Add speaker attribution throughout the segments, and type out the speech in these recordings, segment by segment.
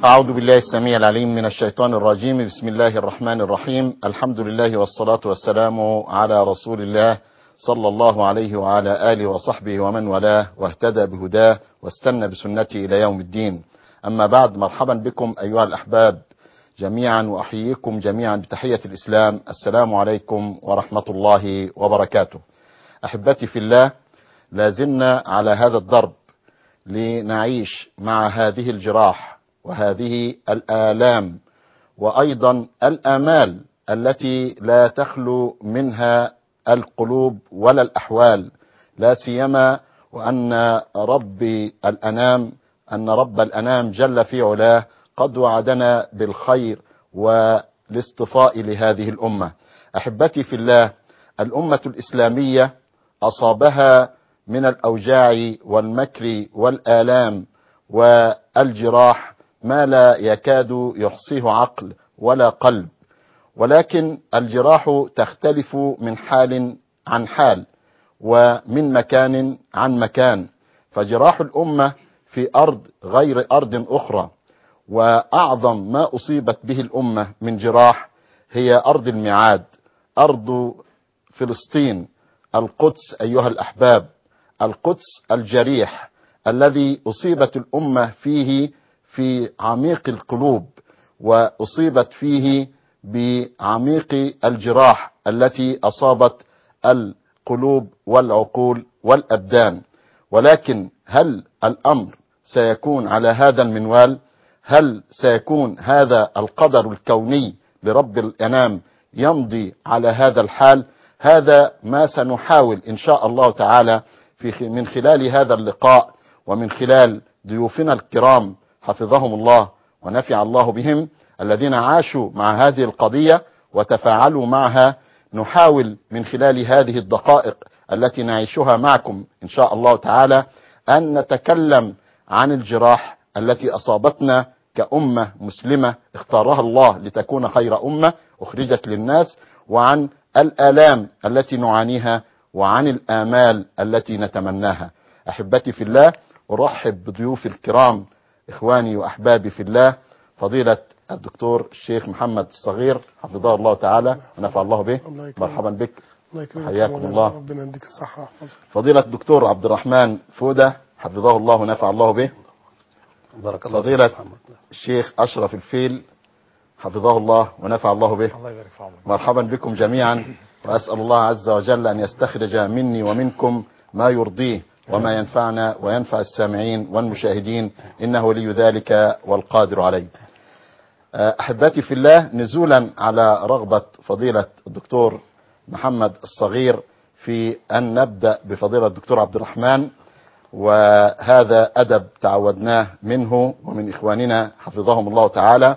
Speaker 1: أعوذ بالله السميع العليم من الشيطان الرجيم بسم الله الرحمن الرحيم الحمد لله والصلاة والسلام على رسول الله صلى الله عليه وعلى آله وصحبه ومن والاه واهتدى بهداه واستنى بسنته إلى يوم الدين أما بعد مرحبا بكم أيها الأحباب جميعا وأحييكم جميعا بتحية الإسلام السلام عليكم ورحمة الله وبركاته أحبتي في الله لازلنا على هذا الضرب لنعيش مع هذه الجراح وهذه الآلام وأيضا الآمال التي لا تخلو منها القلوب ولا الأحوال لا سيما وأن رب الأنام أن رب الأنام جل في علاه قد وعدنا بالخير والاصطفاء لهذه الأمة أحبتي في الله الأمة الإسلامية أصابها من الأوجاع والمكر والآلام والجراح ما لا يكاد يحصيه عقل ولا قلب ولكن الجراح تختلف من حال عن حال ومن مكان عن مكان فجراح الأمة في أرض غير أرض أخرى وأعظم ما أصيبت به الأمة من جراح هي أرض الميعاد أرض فلسطين القدس أيها الأحباب القدس الجريح الذي أصيبت الأمة فيه في عميق القلوب وأصيبت فيه بعميق الجراح التي أصابت القلوب والعقول والأبدان ولكن هل الأمر سيكون على هذا المنوال هل سيكون هذا القدر الكوني لرب الأنام يمضي على هذا الحال هذا ما سنحاول إن شاء الله تعالى في من خلال هذا اللقاء ومن خلال ضيوفنا الكرام حفظهم الله ونفع الله بهم الذين عاشوا مع هذه القضية وتفاعلوا معها نحاول من خلال هذه الدقائق التي نعيشها معكم إن شاء الله تعالى أن نتكلم عن الجراح التي أصابتنا كأمة مسلمة اختارها الله لتكون خير أمة أخرجت للناس وعن الآلام التي نعانيها وعن الآمال التي نتمناها أحبتي في الله أرحب بضيوف الكرام إخواني وأحبابي في الله فضيلة الدكتور الشيخ محمد الصغير حفظه الله تعالى ونفع الله به
Speaker 2: الله يكرمك.
Speaker 1: مرحبا بك
Speaker 2: الله يكرمك
Speaker 1: حياكم
Speaker 2: مولانا.
Speaker 1: الله.
Speaker 2: ربنا يديك الصحة ويحفظك
Speaker 1: فضيلة الدكتور عبد الرحمن فودة حفظه الله ونفع الله به
Speaker 3: بارك الله
Speaker 1: فضيلة
Speaker 3: فيك محمد.
Speaker 1: الشيخ أشرف الفيل حفظه الله ونفع الله به
Speaker 3: الله يبارك في عمرك
Speaker 1: مرحبا بكم جميعا وأسأل الله عز وجل أن يستخرج مني ومنكم ما يرضيه وما ينفعنا وينفع السامعين والمشاهدين إنه ولي ذلك والقادر عليه أحبتي في الله نزولا على رغبة فضيلة الدكتور محمد الصغير في أن نبدأ بفضيلة الدكتور عبد الرحمن وهذا أدب تعودناه منه ومن إخواننا حفظهم الله تعالى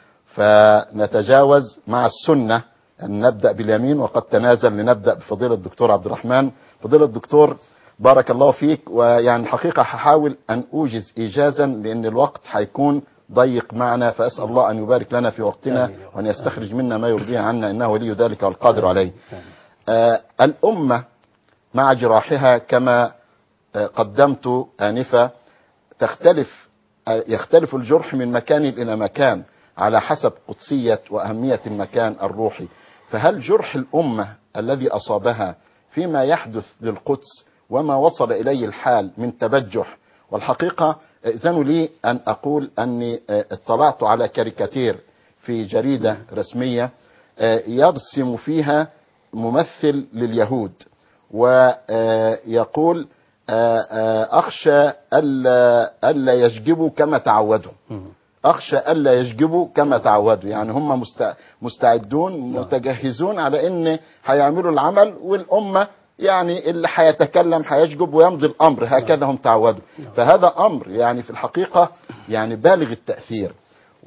Speaker 1: فنتجاوز مع السنة أن نبدأ باليمين وقد تنازل لنبدأ بفضيلة الدكتور عبد الرحمن فضيلة الدكتور بارك الله فيك ويعني الحقيقة هحاول أن أوجز إيجازا لأن الوقت هيكون ضيق معنا فأسأل الله أن يبارك لنا في وقتنا
Speaker 3: آمين يا رب.
Speaker 1: وأن يستخرج منا ما يرضيه عنا إنه ولي ذلك والقادر عليه آه الأمة مع جراحها كما آه قدمت آنفة تختلف آه يختلف الجرح من مكان إلى مكان على حسب قدسية وأهمية المكان الروحي فهل جرح الأمة الذي أصابها فيما يحدث للقدس وما وصل إليه الحال من تبجح والحقيقة ائذنوا لي أن أقول أني آه، اطلعت على كاريكاتير في جريدة رسمية آه، يرسم فيها ممثل لليهود ويقول أخشى ألا ألا يشجبوا كما تعودوا
Speaker 3: مم.
Speaker 1: أخشى ألا يشجبوا كما تعودوا يعني هم مست- مستعدون متجهزون على أن هيعملوا العمل والأمة يعني اللي هيتكلم هيشجب ويمضي الأمر هكذا هم تعودوا فهذا أمر يعني في الحقيقة يعني بالغ التأثير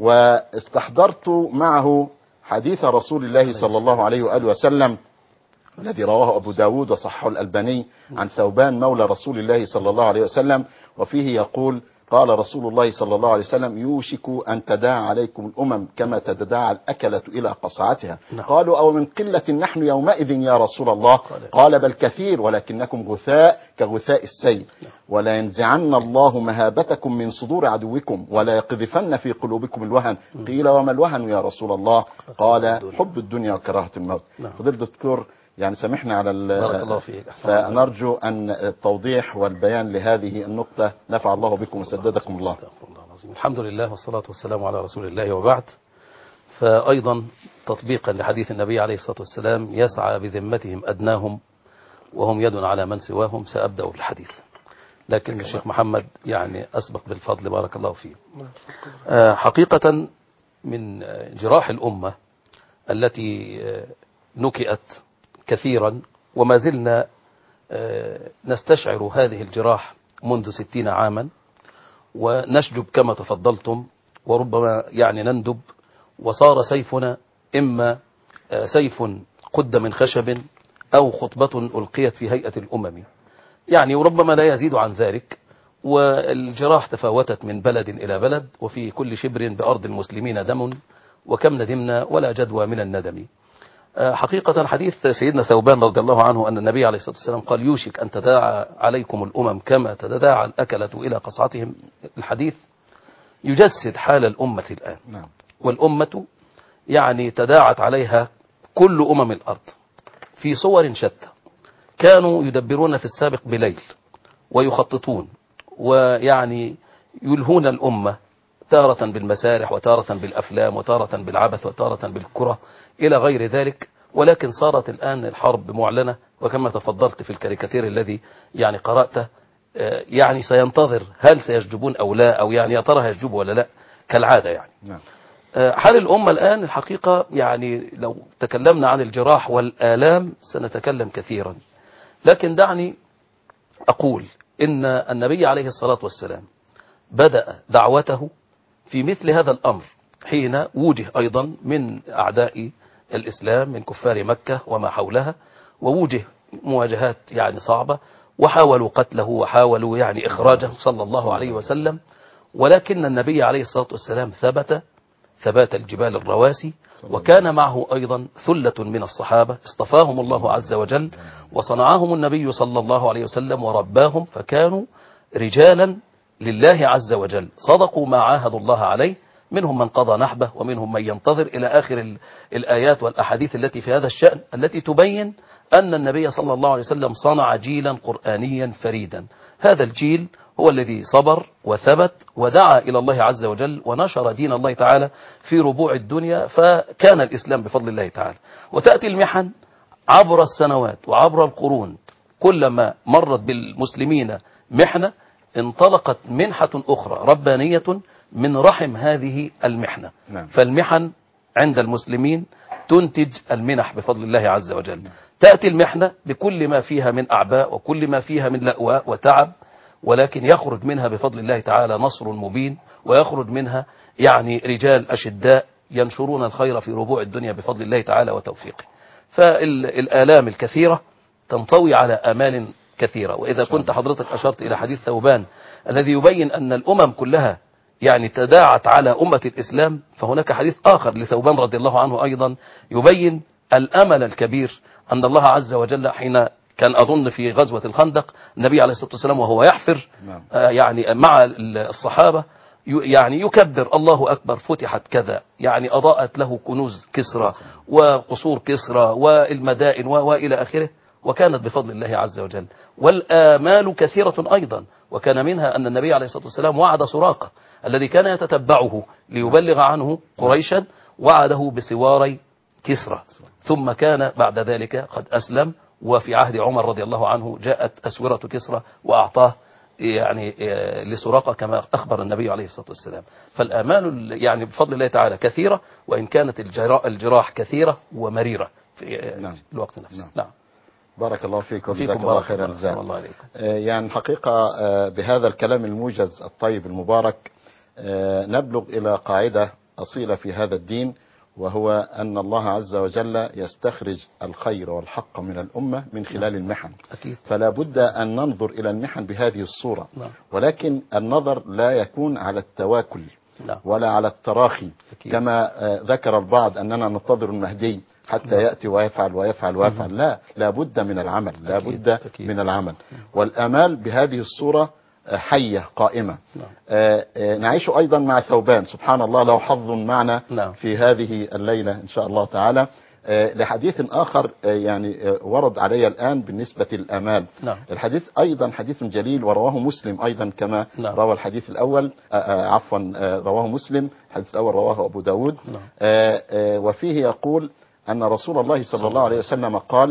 Speaker 1: واستحضرت معه حديث رسول الله صلى الله عليه وآله وسلم الذي رواه أبو داود وصححه الألباني عن ثوبان مولى رسول الله صلى الله عليه وسلم وفيه يقول قال رسول الله صلى الله عليه وسلم يوشك أن تداعى عليكم الأمم كما تتداعى الأكلة إلى قصعتها
Speaker 3: نعم.
Speaker 1: قالوا أو من قلة نحن يومئذ يا رسول الله
Speaker 3: قال-
Speaker 1: قال بل كثير ولكنكم غثاء كغثاء السيل ولا ينزعن الله مهابتكم من صدور عدوكم ولا يقذفن في قلوبكم الوهن قيل وما الوهن يا رسول الله قال حب الدنيا وكراهة الموت
Speaker 3: نعم.
Speaker 1: فضيل الدكتور يعني سامحنا على ال-
Speaker 3: بارك الله فيك أحسن الله.
Speaker 1: فنرجو أن التوضيح والبيان لهذه النقطة نفع الله بكم وسددكم الله
Speaker 3: استغفر الله العظيم الحمد لله والصلاة والسلام على رسول الله وبعد فأيضا تطبيقا لحديث النبي عليه الصلاة والسلام يسعى بذمتهم أدناهم وهم يد على من سواهم سأبدأ بالحديث لكن الشيخ محمد يعني أسبق بالفضل بارك الله فيه آه، حقيقة من آه، جراح الأمة التي آه، نكئت كثيرا وما زلنا آه، نستشعر هذه الجراح منذ ستين عاما ونشجب كما تفضلتم وربما يعني نندب وصار سيفنا إما آه، سيف قد من خشب أو خطبة ألقيت في هيئة الأمم يعني وربما لا يزيد عن ذلك والجراح تفاوتت من بلد إلى بلد وفي كل شبر بأرض المسلمين دم وكم ندمنا ولا جدوى من الندم آه، حقيقة حديث سيدنا ثوبان رضي الله عنه أن النبي عليه الصلاة والسلام قال يوشك أن تداعى عليكم الأمم كما تداعى الأكلة إلى قصعتهم الحديث يجسد حال الأمة الآن
Speaker 1: نعم
Speaker 3: والأمة يعني تداعت عليها كل أمم الأرض في صور شتى كانوا يدبرون في السابق بليل ويخططون ويعني يلهون الأمة تارة بالمسارح وتارة بالأفلام وتارة بالعبث وتارة بالكرة إلى غير ذلك ولكن صارت الآن الحرب معلنة وكما تفضلت في الكاريكاتير الذي يعني قرأته آه، يعني سينتظر هل سيشجبون أو لا أو يعني يا ترى هيشجبوا ولا لا كالعادة يعني
Speaker 1: نعم
Speaker 3: آه، حال الأمة الآن الحقيقة يعني لو تكلمنا عن الجراح والآلام سنتكلم كثيرا لكن دعني أقول إن النبي عليه الصلاة والسلام بدأ دعوته في مثل هذا الأمر حين وجه أيضا من أعداء الإسلام من كفار مكة وما حولها ووجه مواجهات يعني صعبة وحاولوا قتله وحاولوا يعني إخراجه صلى الله عليه وسلم ولكن النبي عليه الصلاة والسلام ثبت ثبات الجبال الرواسي وكان معه أيضا ثلة من الصحابة اصطفاهم الله عز وجل وصنعهم النبي صلى الله عليه وسلم ورباهم فكانوا رجالا لله عز وجل صدقوا ما عاهدوا الله عليه منهم من قضى نحبه ومنهم من ينتظر إلى آخر ال- الآيات والأحاديث التي في هذا الشأن التي تبين أن النبي صلى الله عليه وسلم صنع جيلا قرآنيا فريدا هذا الجيل هو الذي صبر وثبت ودعا إلى الله عز وجل ونشر دين الله تعالى في ربوع الدنيا فكان الإسلام بفضل الله تعالى وتأتي المحن عبر السنوات وعبر القرون كلما مرت بالمسلمين محنة انطلقت منحة أخرى ربانية من رحم هذه المحنة
Speaker 1: نعم.
Speaker 3: فالمحن عند المسلمين تنتج المنح بفضل الله عز وجل تأتي المحنة بكل ما فيها من أعباء وكل ما فيها من لأواء وتعب ولكن يخرج منها بفضل الله تعالى نصر مبين ويخرج منها يعني رجال أشداء ينشرون الخير في ربوع الدنيا بفضل الله تعالى وتوفيقه فالآلام الكثيرة تنطوي على آمال كثيرة وإذا كنت حضرتك أشرت إلى حديث ثوبان الذي يبين أن الأمم كلها يعني تداعت على أمة الإسلام فهناك حديث آخر لثوبان رضي الله عنه أيضا يبين الأمل الكبير أن الله عز وجل حين كان أظن في غزوة الخندق النبي عليه الصلاة والسلام وهو يحفر
Speaker 1: نعم.
Speaker 3: آه، يعني مع الصحابة ي- يعني يكبر الله أكبر فتحت كذا يعني أضاءت له كنوز كسرى وقصور كسرى والمدائن و- وإلى آخره وكانت بفضل الله عز وجل والآمال كثيرة أيضا وكان منها أن النبي عليه الصلاة والسلام وعد سراقة الذي كان يتتبعه ليبلغ عنه قريشا وعده بسواري كسرى ثم كان بعد ذلك قد أسلم وفي عهد عمر رضي الله عنه جاءت أسورة كسرى وأعطاه يعني آه، لسراقة كما أخبر النبي عليه الصلاة والسلام فالآمال ال- يعني بفضل الله تعالى كثيرة وإن كانت الجرا- الجراح كثيرة ومريرة في آه،
Speaker 1: نعم.
Speaker 3: الوقت نفسه
Speaker 1: نعم.
Speaker 3: نعم
Speaker 1: بارك الله فيك وجزاك
Speaker 3: فيكم
Speaker 1: الله
Speaker 3: بارك
Speaker 1: خير
Speaker 3: الله
Speaker 1: الجزاء
Speaker 3: الله عليكم
Speaker 1: آه، يعني الحقيقة آه، بهذا الكلام الموجز الطيب المبارك آه، نبلغ إلى قاعدة أصيلة في هذا الدين وهو أن الله عز وجل يستخرج الخير والحق من الأمة من خلال المحن
Speaker 3: أكيد
Speaker 1: فلا بد أن ننظر إلى المحن بهذه الصورة
Speaker 3: نعم.
Speaker 1: ولكن النظر لا يكون على التواكل
Speaker 3: نعم
Speaker 1: ولا على التراخي
Speaker 3: أكيد.
Speaker 1: كما آه، ذكر البعض أننا ننتظر المهدي حتى يأتي ويفعل ويفعل ويفعل لا لا بد من العمل لا
Speaker 3: أكيد،
Speaker 1: بد
Speaker 3: أكيد.
Speaker 1: من العمل والآمال بهذه الصورة آه، حية قائمة
Speaker 3: نعم.
Speaker 1: آه، آه، نعيش أيضا مع ثوبان سبحان الله له حظ معنا
Speaker 3: نعم.
Speaker 1: في هذه الليلة إن شاء الله تعالى آه، لحديث آخر آه، يعني آه، ورد علي الآن بالنسبة للآمال
Speaker 3: نعم.
Speaker 1: الحديث أيضا حديث جليل ورواه مسلم أيضا كما
Speaker 3: نعم.
Speaker 1: روى الحديث الأول آه، آه، عفوا آه، رواه مسلم الحديث الأول رواه أبو داود
Speaker 3: نعم.
Speaker 1: آه، آه، وفيه يقول أن رسول الله صلى الله عليه وسلم قال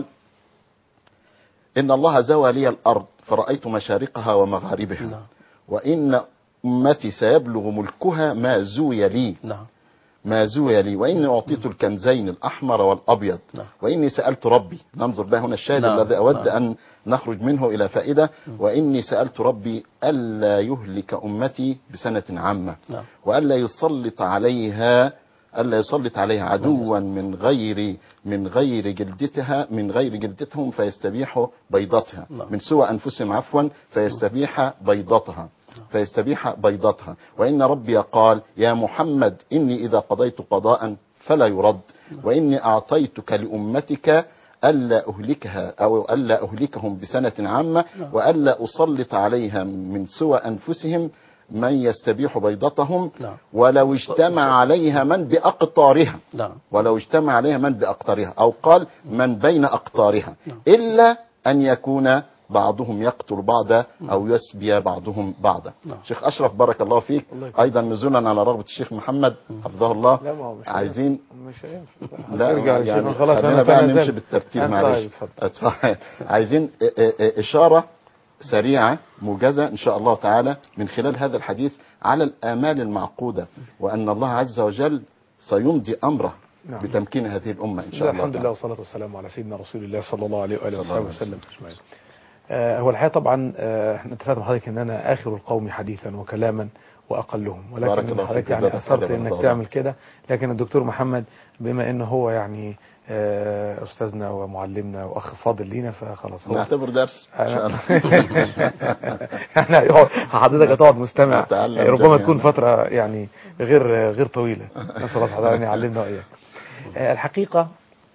Speaker 1: إن الله زوى لي الأرض فرأيت مشارقها ومغاربها
Speaker 3: نعم.
Speaker 1: وإن أمتي سيبلغ ملكها ما زوي لي
Speaker 3: نعم
Speaker 1: ما زوي لي وإني أعطيت الكنزين الأحمر والأبيض
Speaker 3: نعم.
Speaker 1: وإني سألت ربي ننظر بقى هنا الشاهد
Speaker 3: نعم.
Speaker 1: الذي أود
Speaker 3: نعم.
Speaker 1: أن نخرج منه إلى فائدة وإني سألت ربي ألا يهلك أمتي بسنة عامة
Speaker 3: نعم.
Speaker 1: وألا يسلط عليها ألا يسلط عليها عدوا من غير من غير جلدتها من غير جلدتهم فيستبيح بيضتها
Speaker 3: نعم.
Speaker 1: من سوى أنفسهم عفوا فيستبيح بيضتها فيستبيح بيضتها وإن ربي قال يا محمد إني إذا قضيت قضاء فلا يرد وإني أعطيتك لأمتك ألا أهلكها أو ألا أهلكهم بسنة عامة وألا أسلط عليها من سوى أنفسهم من يستبيح بيضتهم
Speaker 3: نعم.
Speaker 1: ولو اجتمع عليها من بأقطارها
Speaker 3: نعم
Speaker 1: ولو اجتمع عليها من بأقطارها أو قال من بين أقطارها
Speaker 3: نعم.
Speaker 1: إلا أن يكون بعضهم يقتل بعضا أو يسبي بعضهم بعضا
Speaker 3: نعم.
Speaker 1: شيخ أشرف بارك الله فيك
Speaker 2: الله يكرمك.
Speaker 1: أيضا نزولا على رغبة الشيخ محمد حفظه الله
Speaker 2: لا ما هو مش
Speaker 1: عايزين
Speaker 2: مش هينفع
Speaker 1: لا
Speaker 2: هترجع
Speaker 1: يعني
Speaker 2: للشيخ. خلاص
Speaker 1: خلينا
Speaker 2: انا
Speaker 1: بقى
Speaker 2: تنازلت.
Speaker 1: نمشي بالترتيب
Speaker 2: آه،
Speaker 1: معلش
Speaker 2: طيب، اتفضل.
Speaker 1: اتفضل. عايزين ا- ا- إشارة سريعة موجزة إن شاء الله تعالى من خلال هذا الحديث على الآمال المعقودة وأن الله عز وجل سيمضي أمره
Speaker 2: نعم.
Speaker 1: بتمكين هذه الأمة إن
Speaker 2: لا،
Speaker 1: شاء الله
Speaker 2: الحمد لله
Speaker 1: تعالى.
Speaker 2: والصلاة والسلام على سيدنا رسول الله صلى الله عليه وآله
Speaker 1: صلى الله
Speaker 2: وصحبه
Speaker 1: عليه
Speaker 2: وسلم أجمعين. آه، هو الحقيقة طبعا آه، احنا اتفقنا مع حضرتك ان انا اخر القوم حديثا وكلاما واقلهم
Speaker 1: بارك
Speaker 2: ولكن
Speaker 1: الله
Speaker 2: حضرتك
Speaker 1: فيك،
Speaker 2: يعني
Speaker 1: جزاك
Speaker 2: اصرت
Speaker 1: الله
Speaker 2: انك
Speaker 1: خيرا.
Speaker 2: تعمل كده لكن الدكتور محمد بما انه هو يعني آه، استاذنا ومعلمنا واخ فاضل لينا فخلاص هو
Speaker 1: نعتبر درس إن شاء الله
Speaker 2: احنا هيقعد- حضرتك هتقعد مستمع
Speaker 1: نتعلم
Speaker 2: ربما
Speaker 1: جميعاً.
Speaker 2: تكون فترة يعني غير غير طويلة نسأل الله سبحانه وتعالى أن يعلمنا وإياك آه، الحقيقة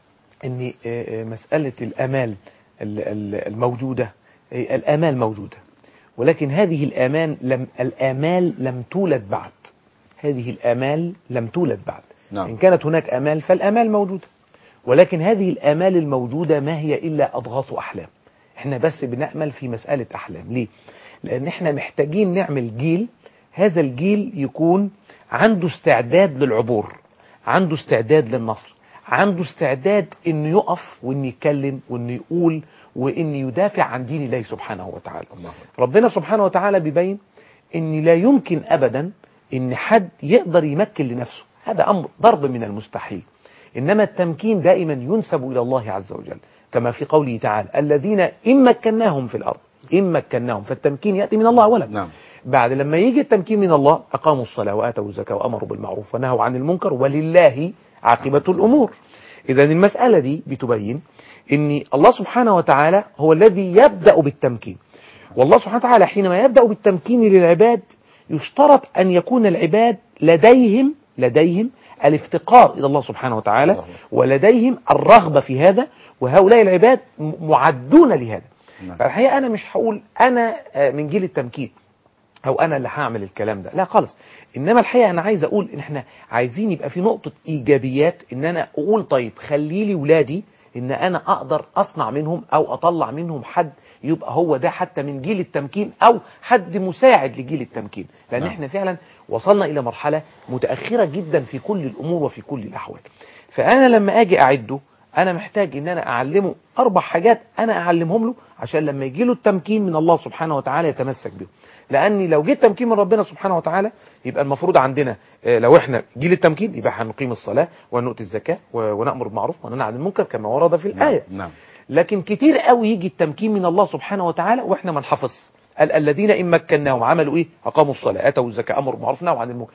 Speaker 2: ان آه، آه، مسألة الامال ال- ال- الموجودة آه، الامال موجودة ولكن هذه الآمال لم الآمال لم تولد بعد هذه الآمال لم تولد بعد
Speaker 1: نعم.
Speaker 2: إن كانت هناك آمال فالآمال موجودة ولكن هذه الآمال الموجودة ما هي إلا أضغاث أحلام احنا بس بنأمل في مسألة أحلام ليه؟ لأن احنا محتاجين نعمل جيل هذا الجيل يكون عنده استعداد للعبور عنده استعداد للنصر عنده استعداد انه يقف وانه يتكلم وانه يقول وانه يدافع عن دين الله سبحانه وتعالى
Speaker 1: الله أكبر.
Speaker 2: ربنا سبحانه وتعالى بيبين ان لا يمكن ابدا ان حد يقدر يمكن لنفسه هذا امر ضرب من المستحيل انما التمكين دائما ينسب الى الله عز وجل كما في قوله تعالى الذين ان مكناهم في الارض ان مكناهم فالتمكين ياتي من الله اولا
Speaker 1: نعم
Speaker 2: بعد لما يجي التمكين من الله أقاموا الصلاة وآتوا الزكاة وأمروا بالمعروف ونهوا عن المنكر ولله عاقبة الأمور إذا المسألة دي بتبين أن الله سبحانه وتعالى هو الذي يبدأ بالتمكين والله سبحانه وتعالى حينما يبدأ بالتمكين للعباد يشترط أن يكون العباد لديهم لديهم الافتقار إلى الله سبحانه وتعالى
Speaker 1: الله.
Speaker 2: ولديهم الرغبة في هذا وهؤلاء العباد م- معدون لهذا
Speaker 1: نعم.
Speaker 2: فالحقيقة أنا مش هقول أنا آه، من جيل التمكين او انا اللي هعمل الكلام ده لا خالص انما الحقيقه انا عايز اقول ان احنا عايزين يبقى في نقطه ايجابيات ان انا اقول طيب خلي لي ولادي ان انا اقدر اصنع منهم او اطلع منهم حد يبقى هو ده حتى من جيل التمكين او حد مساعد لجيل التمكين لان
Speaker 1: نعم.
Speaker 2: احنا فعلا وصلنا الى مرحله متاخره جدا في كل الامور وفي كل الاحوال فانا لما اجي اعده انا محتاج ان انا اعلمه اربع حاجات انا اعلمهم له عشان لما يجي له التمكين من الله سبحانه وتعالى يتمسك بهم لاني لو جه التمكين من ربنا سبحانه وتعالى يبقى المفروض عندنا آه، لو احنا جيل التمكين يبقى هنقيم الصلاه ونؤتي الزكاه و- ونامر بالمعروف وننهى عن المنكر كما ورد في الايه
Speaker 1: نعم
Speaker 2: لكن كتير قوي يجي التمكين من الله سبحانه وتعالى واحنا ما نحفظ قال الذين ان مكناهم عملوا ايه اقاموا الصلاه اتوا الزكاه امروا بالمعروف نهوا عن المنكر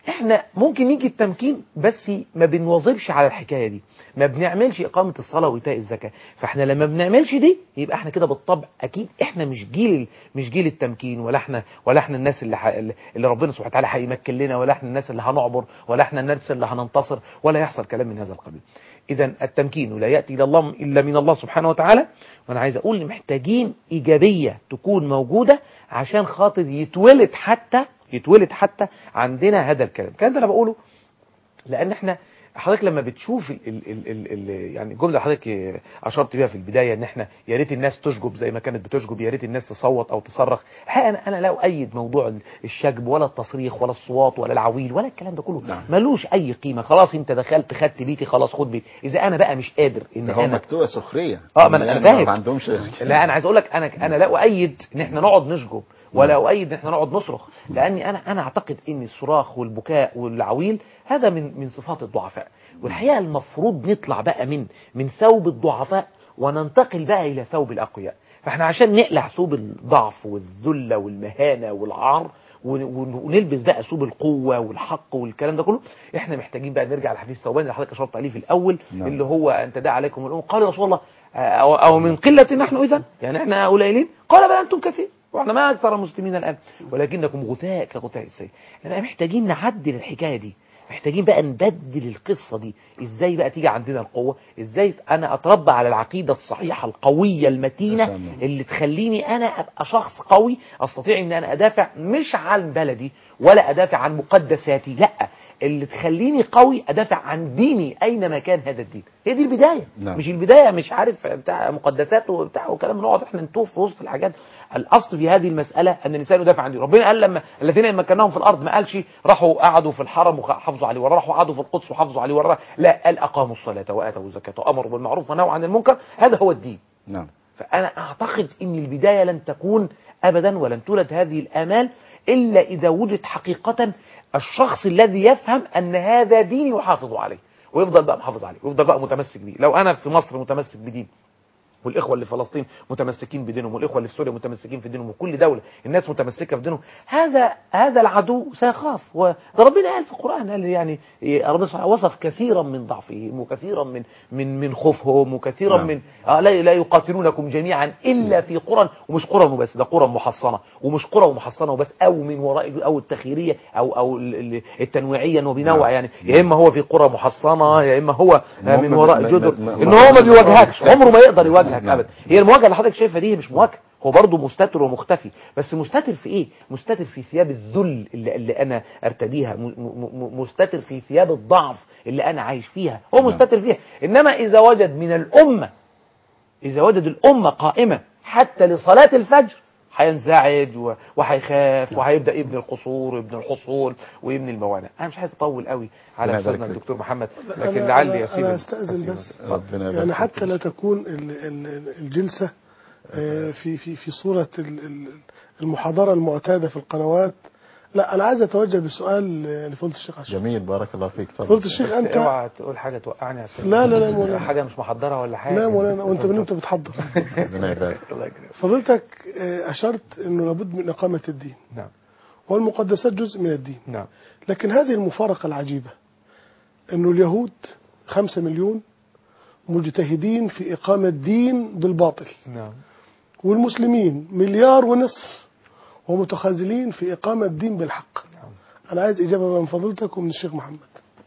Speaker 2: احنا ممكن يجي التمكين بس ما بنواظبش على الحكايه دي ما بنعملش اقامه الصلاه وايتاء الزكاه فاحنا لما بنعملش دي يبقى احنا كده بالطبع اكيد احنا مش جيل مش جيل التمكين ولا احنا ولا احنا الناس اللي ح... اللي ربنا سبحانه وتعالى هيمكن لنا ولا احنا الناس اللي هنعبر ولا احنا الناس اللي هننتصر ولا يحصل كلام من هذا القبيل اذا التمكين لا ياتي الى الله الا من الله سبحانه وتعالى وانا عايز اقول إن محتاجين ايجابيه تكون موجوده عشان خاطر يتولد حتى يتولد حتى عندنا هذا الكلام الكلام ده انا بقوله لان احنا حضرتك لما بتشوف ال ال ال ال ال يعني الجمله اللي حضرتك اشرت بيها في البدايه ان احنا يا ريت الناس تشجب زي ما كانت بتشجب يا ريت الناس تصوت او تصرخ الحقيقه انا انا لا اؤيد موضوع الشجب ولا التصريخ ولا الصوات ولا العويل ولا الكلام ده كله
Speaker 1: نعم.
Speaker 2: ملوش اي قيمه خلاص انت دخلت خدت بيتي خلاص خد بيتي اذا انا بقى مش قادر ان
Speaker 1: ده هو
Speaker 2: انا
Speaker 1: مكتوبه سخريه
Speaker 2: اه ما انا
Speaker 1: يعني
Speaker 2: أنا فاهم
Speaker 1: ما عندهمش
Speaker 2: لا انا عايز اقول لك انا انا لا اؤيد ان احنا نقعد نشجب ولا اؤيد ان احنا نقعد نصرخ لاني انا انا اعتقد ان الصراخ والبكاء والعويل هذا من من صفات الضعفاء والحقيقه المفروض نطلع بقى من من ثوب الضعفاء وننتقل بقى الى ثوب الاقوياء فاحنا عشان نقلع ثوب الضعف والذله والمهانه والعار ون- ون- ونلبس بقى ثوب القوه والحق والكلام ده كله احنا محتاجين بقى نرجع لحديث ثوبان اللي حضرتك اشرت عليه في الاول
Speaker 1: نعم.
Speaker 2: اللي هو ان تداعى عليكم الامم قال يا رسول الله أو, او من قله نحن اذا يعني احنا قليلين قال بل انتم كثير واحنا ما اكثر المسلمين الان ولكنكم غثاء كغثاء السيل احنا بقى محتاجين نعدل الحكايه دي محتاجين بقى نبدل القصة دي ازاي بقى تيجي عندنا القوة ازاي انا اتربى على العقيدة الصحيحة القوية المتينة
Speaker 1: ما شاء الله.
Speaker 2: اللي تخليني انا ابقى شخص قوي استطيع ان انا ادافع مش عن بلدي ولا ادافع عن مقدساتي لا اللي تخليني قوي ادافع عن ديني اينما كان هذا الدين هي دي البدايه
Speaker 1: نعم.
Speaker 2: مش البدايه مش عارف بتاع مقدسات وبتاع وكلام نقعد احنا نطوف في وسط الحاجات الاصل في هذه المساله ان الانسان يدافع عن دينه ربنا قال لما الذين مكناهم في الارض ما قالش راحوا قعدوا في الحرم وحافظوا عليه ورا راحوا قعدوا في القدس وحافظوا عليه ورا لا قال اقاموا الصلاه واتوا الزكاه وامروا بالمعروف ونهوا عن المنكر هذا هو الدين
Speaker 1: نعم
Speaker 2: فأنا أعتقد أن البداية لن تكون أبدا ولن تولد هذه الآمال إلا إذا وجد حقيقة الشخص الذي يفهم أن هذا ديني وحافظ عليه ويفضل بقى محافظ عليه ويفضل بقى متمسك بيه لو أنا في مصر متمسك بدين والاخوه اللي في فلسطين متمسكين بدينهم والاخوه اللي في سوريا متمسكين في دينهم وكل دوله الناس متمسكه في دينهم هذا هذا العدو سيخاف وده ربنا قال في القران قال يعني ربنا سبحانه وصف كثيرا من ضعفهم وكثيرا من من من خوفهم وكثيرا
Speaker 1: نعم.
Speaker 2: من آه لا لا يقاتلونكم جميعا الا في قرى ومش قرى وبس ده قرى محصنه ومش قرى ومحصنه وبس او من وراء او التخييريه او او ال- ال- التنويعيا وبنوع
Speaker 1: نعم.
Speaker 2: يعني يا اما هو في قرى محصنه يا اما هو آه، من
Speaker 1: المهم
Speaker 2: وراء
Speaker 1: ما-
Speaker 2: جدر
Speaker 1: ما- ما-
Speaker 2: ان هو ما
Speaker 1: ما-
Speaker 2: بيواجهكش
Speaker 1: ما-
Speaker 2: عمره ما يقدر يواجهك
Speaker 1: نعم.
Speaker 2: ابدا هي المواجهه اللي حضرتك شايفها دي مش مواجهه هو برضه مستتر ومختفي بس مستتر في ايه مستتر في ثياب الذل اللي, اللي انا ارتديها م- م- م- مستتر في ثياب الضعف اللي انا عايش فيها هو
Speaker 1: نعم.
Speaker 2: مستتر فيها انما اذا وجد من الامه اذا وجد الامه قائمه حتى لصلاه الفجر هينزعج و- وهيخاف وهيبدا يبني القصور ويبني الحصول ويبني الموانع انا مش عايز اطول قوي على
Speaker 1: ربنا
Speaker 2: استاذنا
Speaker 1: يبارك فيك.
Speaker 2: الدكتور محمد
Speaker 4: أنا-
Speaker 2: لكن
Speaker 4: أنا-
Speaker 2: لعلي يسيب
Speaker 4: أنا أستأذن
Speaker 2: أسيب-
Speaker 4: بس.
Speaker 1: ربنا يبارك
Speaker 4: يعني
Speaker 1: فيك.
Speaker 4: حتى لا تكون ال- ال- الجلسة آه، في في في صورة ال- ال- المحاضرة المعتادة في القنوات لا أنا عايز أتوجه بسؤال آه، لفضيلة الشيخ عشان
Speaker 1: جميل بارك الله فيك
Speaker 4: فضيلة
Speaker 1: تفضل
Speaker 4: الشيخ
Speaker 2: بس
Speaker 4: أنت
Speaker 2: اوعى تقول حاجه توقعني يا أستاذ.
Speaker 4: لا لا لا مولانا.
Speaker 2: حاجه مش محضره ولا حاجه
Speaker 4: لا مولانا وأنت من أنت بتحضر
Speaker 1: ربنا يبارك
Speaker 2: الله يكرمك
Speaker 4: فضيلتك آه، أشرت أنه لابد من إقامة الدين
Speaker 2: نعم
Speaker 4: والمقدسات جزء من الدين
Speaker 2: نعم
Speaker 4: لكن هذه المفارقة العجيبة أنه اليهود خمسة مليون مجتهدين في إقامة دين بالباطل
Speaker 2: نعم
Speaker 4: والمسلمين مليار ونصف ومتخاذلين في إقامة دين بالحق أنا عايز إجابة من فضيلتك ومن الشيخ محمد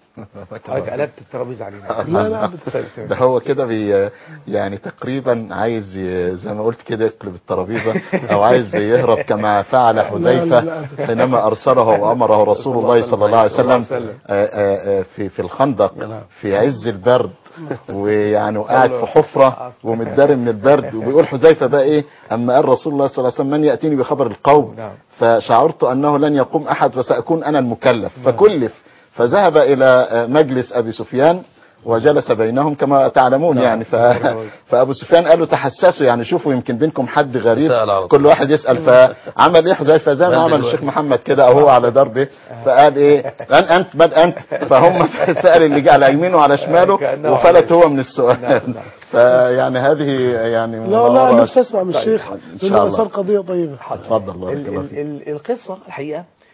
Speaker 2: حضرتك قلبت الترابيزه علينا
Speaker 4: لا لا أبدا
Speaker 2: طيب، تمام.
Speaker 1: ده هو كده بي يعني تقريبا عايز ي- زي ما قلت كده يقلب الترابيزه او عايز يهرب كما فعل
Speaker 4: لا، لا،
Speaker 1: حذيفه
Speaker 4: أبدا.
Speaker 1: حينما ارسله وامره رسول الله صلى الله عليه وسلم
Speaker 2: وسلم.
Speaker 1: آه، آه، آه، في في الخندق
Speaker 3: نعم.
Speaker 1: في عز البرد ويعني وقاعد في حفره ومتداري من البرد وبيقول حذيفه بقى ايه اما قال رسول الله صلى الله عليه وسلم من ياتيني بخبر القوم
Speaker 2: نعم.
Speaker 1: فشعرت انه لن يقوم احد وساكون انا المكلف فكلف فذهب الى مجلس ابي سفيان وجلس بينهم كما تعلمون
Speaker 3: نعم.
Speaker 1: يعني ف... فابو سفيان قالوا تحسسوا يعني شوفوا يمكن بينكم حد غريب
Speaker 3: سأل على طول.
Speaker 1: كل واحد يسال فعمل ايه حذيفه زي ما
Speaker 3: بل
Speaker 1: عمل
Speaker 3: دلوقتي.
Speaker 1: الشيخ محمد كده او هو على دربه فقال ايه ان انت بل انت فهم سال اللي جه على يمينه وعلى شماله
Speaker 2: كأنه
Speaker 1: وفلت هو من السؤال
Speaker 2: نعم، نعم.
Speaker 1: فيعني هذه يعني
Speaker 4: لا لا
Speaker 1: مناورة-
Speaker 4: نفسي أسمع من
Speaker 1: طيب،
Speaker 4: الشيخ
Speaker 1: ان
Speaker 4: لأنه
Speaker 1: شاء
Speaker 4: أثار
Speaker 1: الله
Speaker 4: قضية طيبة
Speaker 1: اتفضل بارك
Speaker 2: ال
Speaker 1: الله
Speaker 2: ال
Speaker 1: فيك
Speaker 2: ال القصة الحقيقة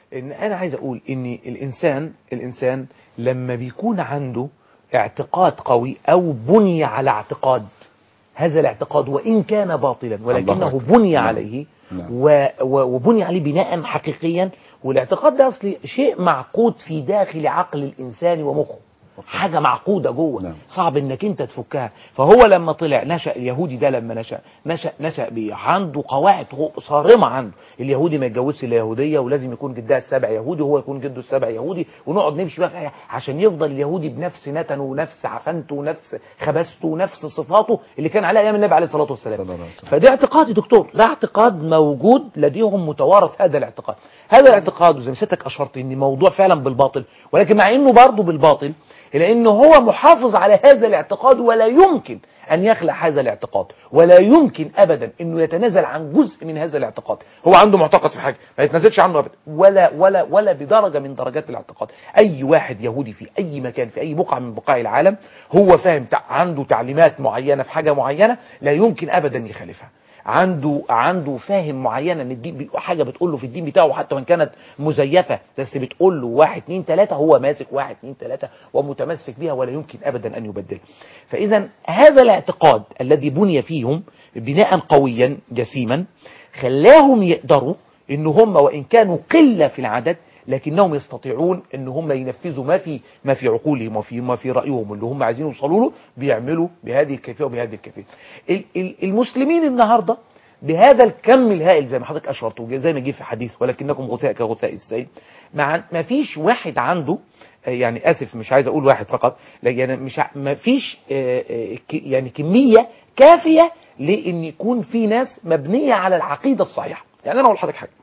Speaker 2: ان انا عايز اقول ان الانسان الانسان لما بيكون عنده اعتقاد قوي او بني على اعتقاد هذا الاعتقاد وان كان باطلا ولكنه
Speaker 1: أكبر.
Speaker 2: بني
Speaker 1: نعم.
Speaker 2: عليه
Speaker 1: نعم.
Speaker 2: و- و- وبني عليه بناء حقيقيا والاعتقاد ده اصلي شيء معقود في داخل عقل الانسان ومخه حاجه معقوده جوه
Speaker 1: نعم.
Speaker 2: صعب انك انت تفكها فهو لما طلع نشا اليهودي ده لما نشا نشا نشا بيه عنده قواعد هو- صارمه عنده اليهودي ما يتجوزش الا يهوديه ولازم يكون جدها السبع يهودي وهو يكون جده السبع يهودي ونقعد نمشي بقى في حاجة عشان يفضل اليهودي بنفس نتنه ونفس عفنته ونفس خبثته ونفس صفاته اللي كان عليها ايام النبي عليه الصلاه والسلام
Speaker 1: صلى الله عليه وسلم.
Speaker 2: فده اعتقاد يا دكتور ده اعتقاد موجود لديهم متوارث هذا الاعتقاد هذا الاعتقاد وزي ما سيادتك اشرت ان موضوع فعلا بالباطل ولكن مع انه برضه بالباطل الا انه هو محافظ على هذا الاعتقاد ولا يمكن ان يخلع هذا الاعتقاد ولا يمكن ابدا انه يتنازل عن جزء من هذا الاعتقاد هو عنده معتقد في حاجه ما يتنازلش عنه ابدا ولا ولا ولا بدرجه من درجات الاعتقاد اي واحد يهودي في اي مكان في اي بقعه من بقاع العالم هو فاهم تع- عنده تعليمات معينه في حاجه معينه لا يمكن ابدا يخالفها عنده عنده فاهم معينه ان الدين بي- حاجه بتقول له في الدين بتاعه حتى وان كانت مزيفه بس بتقول له واحد اتنين تلاته هو ماسك واحد اتنين تلاته ومتمسك بها ولا يمكن ابدا ان يبدلها. فاذا هذا الاعتقاد الذي بني فيهم بناء قويا جسيما خلاهم يقدروا ان هم وان كانوا قله في العدد لكنهم يستطيعون ان هم ينفذوا ما في ما في عقولهم وفي ما في رايهم اللي هم عايزين يوصلوا له بيعملوا بهذه الكيفيه وبهذه الكيفيه. ال- ال- المسلمين النهارده بهذا الكم الهائل زي ما حضرتك اشرت وزي ما جه في حديث ولكنكم غثاء كغثاء السيل مع ما فيش واحد عنده آه، يعني اسف مش عايز اقول واحد فقط لكن يعني مش ع- ما فيش آه، آه، ك- يعني كميه كافيه لان يكون في ناس مبنيه على العقيده الصحيحه يعني انا اقول لحضرتك حاجه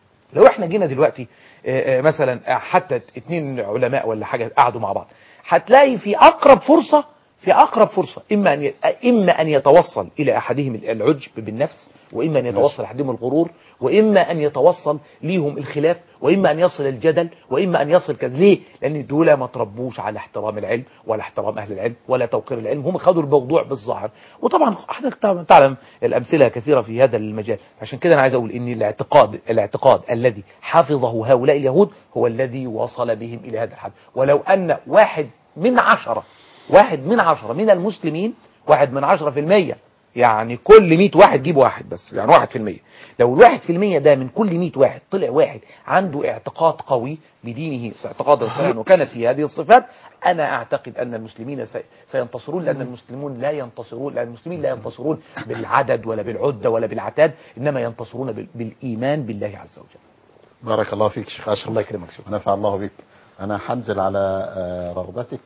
Speaker 2: لو احنا جينا دلوقتي آه، آه، مثلا آه، حتى اتنين علماء ولا حاجه قعدوا مع بعض هتلاقي في اقرب فرصه في اقرب فرصه اما ان ي- اما ان يتوصل الى احدهم العجب بالنفس واما ان يتوصل احدهم الغرور واما ان يتوصل ليهم الخلاف واما ان يصل الجدل واما ان يصل كذا ليه لان دول ما تربوش على احترام العلم ولا احترام اهل العلم ولا توقير العلم هم خدوا الموضوع بالظاهر وطبعا حضرتك تعلم- تعلم الامثله كثيره في هذا المجال عشان كده انا عايز اقول ان الاعتقاد الاعتقاد الذي حفظه هؤلاء اليهود هو الذي وصل بهم الى هذا الحد ولو ان واحد من عشرة واحد من عشرة من المسلمين واحد من عشرة في المية يعني كل 100 واحد جيب واحد بس يعني واحد في المية لو الواحد في المية ده من كل 100 واحد طلع واحد عنده اعتقاد قوي بدينه اعتقادا صحيحا وكانت في هذه الصفات انا اعتقد ان المسلمين سي- سينتصرون لان المسلمون لا ينتصرون لان المسلمين لا ينتصرون بالعدد ولا بالعده ولا بالعتاد انما ينتصرون بال- بالايمان بالله عز وجل
Speaker 1: بارك الله فيك شيخ اشرف
Speaker 2: الله يكرمك شكرا
Speaker 1: ونفع الله بك انا هنزل على آه، رغبتك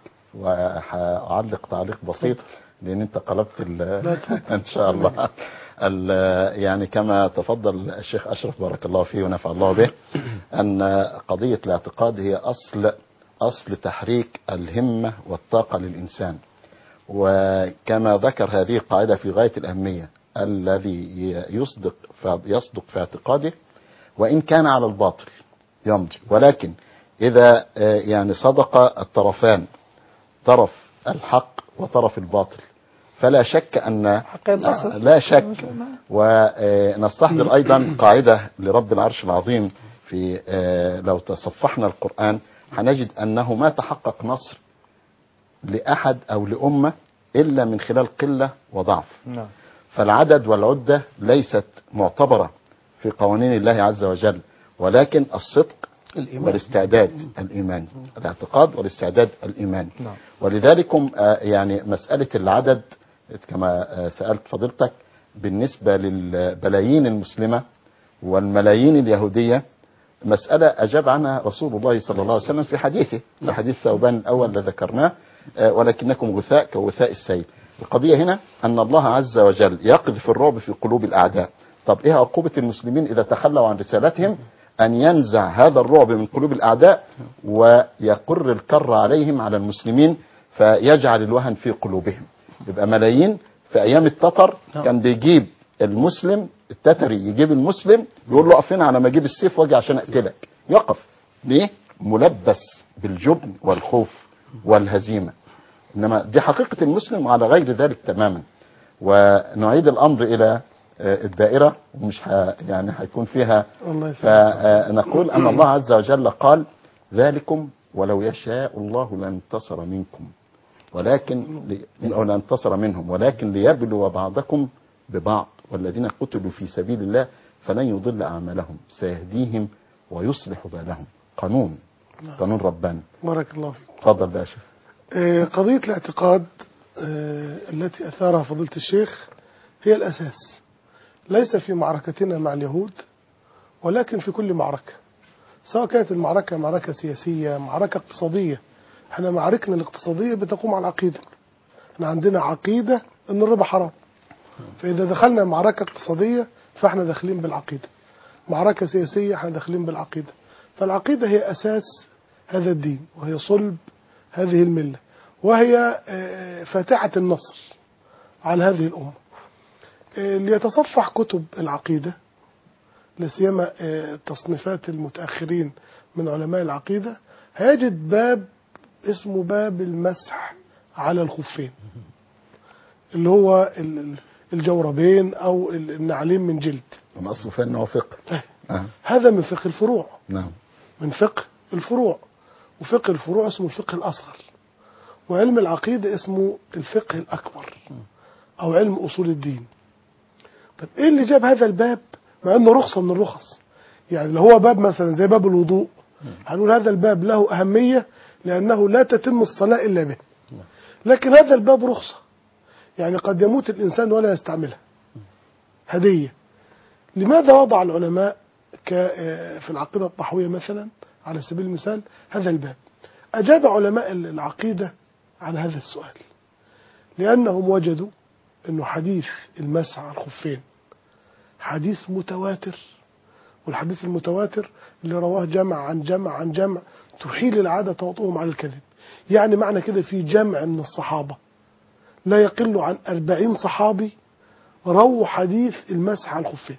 Speaker 1: وهعلق تعليق بسيط لان انت قلبت ال- ان شاء الله ال- يعني كما تفضل الشيخ اشرف بارك الله فيه ونفع الله به ان قضيه الاعتقاد هي اصل اصل تحريك الهمه والطاقه للانسان وكما ذكر هذه القاعده في غايه الاهميه الذي يصدق يصدق في اعتقاده وان كان على الباطل يمضي ولكن اذا آه، يعني صدق الطرفان طرف الحق وطرف الباطل فلا شك ان
Speaker 2: حق ينتصر.
Speaker 1: لا شك ونستحضر ايضا قاعده لرب العرش العظيم في آه، لو تصفحنا القران هنجد انه ما تحقق نصر لاحد او لامه الا من خلال قله وضعف
Speaker 2: نعم
Speaker 1: فالعدد والعدة ليست معتبرة في قوانين الله عز وجل ولكن الصدق
Speaker 3: الإيمان.
Speaker 1: والاستعداد الإيماني الاعتقاد والاستعداد الإيماني
Speaker 2: نعم.
Speaker 1: ولذلكم آه، يعني مسألة العدد كما آه، سألت فضيلتك بالنسبة للبلايين المسلمة والملايين اليهودية مسألة أجاب عنها رسول الله صلى الله عليه وسلم في حديثه في حديث ثوبان الأول الذي ذكرناه آه، ولكنكم غثاء كغثاء السيل القضية هنا أن الله عز وجل يقذف الرعب في قلوب الأعداء طب إيه عقوبة المسلمين إذا تخلوا عن رسالتهم أن ينزع هذا الرعب من قلوب الأعداء ويقر الكر عليهم على المسلمين فيجعل الوهن في قلوبهم يبقى ملايين في أيام التتر
Speaker 3: نعم.
Speaker 1: كان بيجيب المسلم التتري يجيب المسلم يقول له اقف هنا على ما اجيب السيف واجي عشان اقتلك يقف ليه ملبس بالجبن والخوف والهزيمه انما دي حقيقه المسلم على غير ذلك تماما ونعيد الامر الى آه، الدائرة ومش ه... يعني هيكون فيها
Speaker 4: الله يسلمك
Speaker 1: فنقول أن الله عز وجل قال ذلكم ولو يشاء الله لانتصر منكم ولكن ل... أو لانتصر منهم ولكن ليبلو بعضكم ببعض والذين قتلوا في سبيل الله فلن يضل أعمالهم سيهديهم ويصلح بالهم قانون قانون رباني
Speaker 4: بارك الله فيك
Speaker 1: تفضل بقى يا شيخ
Speaker 4: آه، قضية الاعتقاد آه، التي أثارها فضيلة الشيخ هي الأساس ليس في معركتنا مع اليهود ولكن في كل معركة سواء كانت المعركة معركة سياسية معركة اقتصادية احنا معاركنا الاقتصادية بتقوم على العقيدة احنا عندنا عقيدة ان الربا حرام فإذا دخلنا معركة اقتصادية فاحنا داخلين بالعقيدة معركة سياسية احنا داخلين بالعقيدة فالعقيدة هي أساس هذا الدين وهي صلب هذه الملة وهي آه، فاتحة النصر على هذه الأمة آه، ليتصفح كتب العقيدة لا سيما آه، تصنيفات المتأخرين من علماء العقيدة هيجد باب اسمه باب المسح على الخفين اللي هو ال- ال- الجوربين أو ال- النعلين من جلد
Speaker 1: الأصل فيه أنه فقه آه.
Speaker 4: هذا من فقه الفروع
Speaker 1: نعم
Speaker 4: من فقه الفروع وفقه الفروع اسمه الفقه الأصغر وعلم العقيدة اسمه الفقه الأكبر أو علم أصول الدين طب إيه اللي جاب هذا الباب مع أنه رخصة من الرخص يعني لو هو باب مثلا زي باب الوضوء هنقول هذا الباب له أهمية لأنه لا تتم الصلاة إلا به لكن هذا الباب رخصة يعني قد يموت الإنسان ولا يستعملها هدية لماذا وضع العلماء ك- آه، في العقيدة الطحوية مثلا على سبيل المثال هذا الباب أجاب علماء العقيدة على هذا السؤال لأنهم وجدوا أنه حديث المسح على الخفين حديث متواتر والحديث المتواتر اللي رواه جمع عن جمع عن جمع تحيل العادة توطئهم على الكذب يعني معنى كده في جمع من الصحابة لا يقل عن أربعين صحابي رووا حديث المسح على الخفين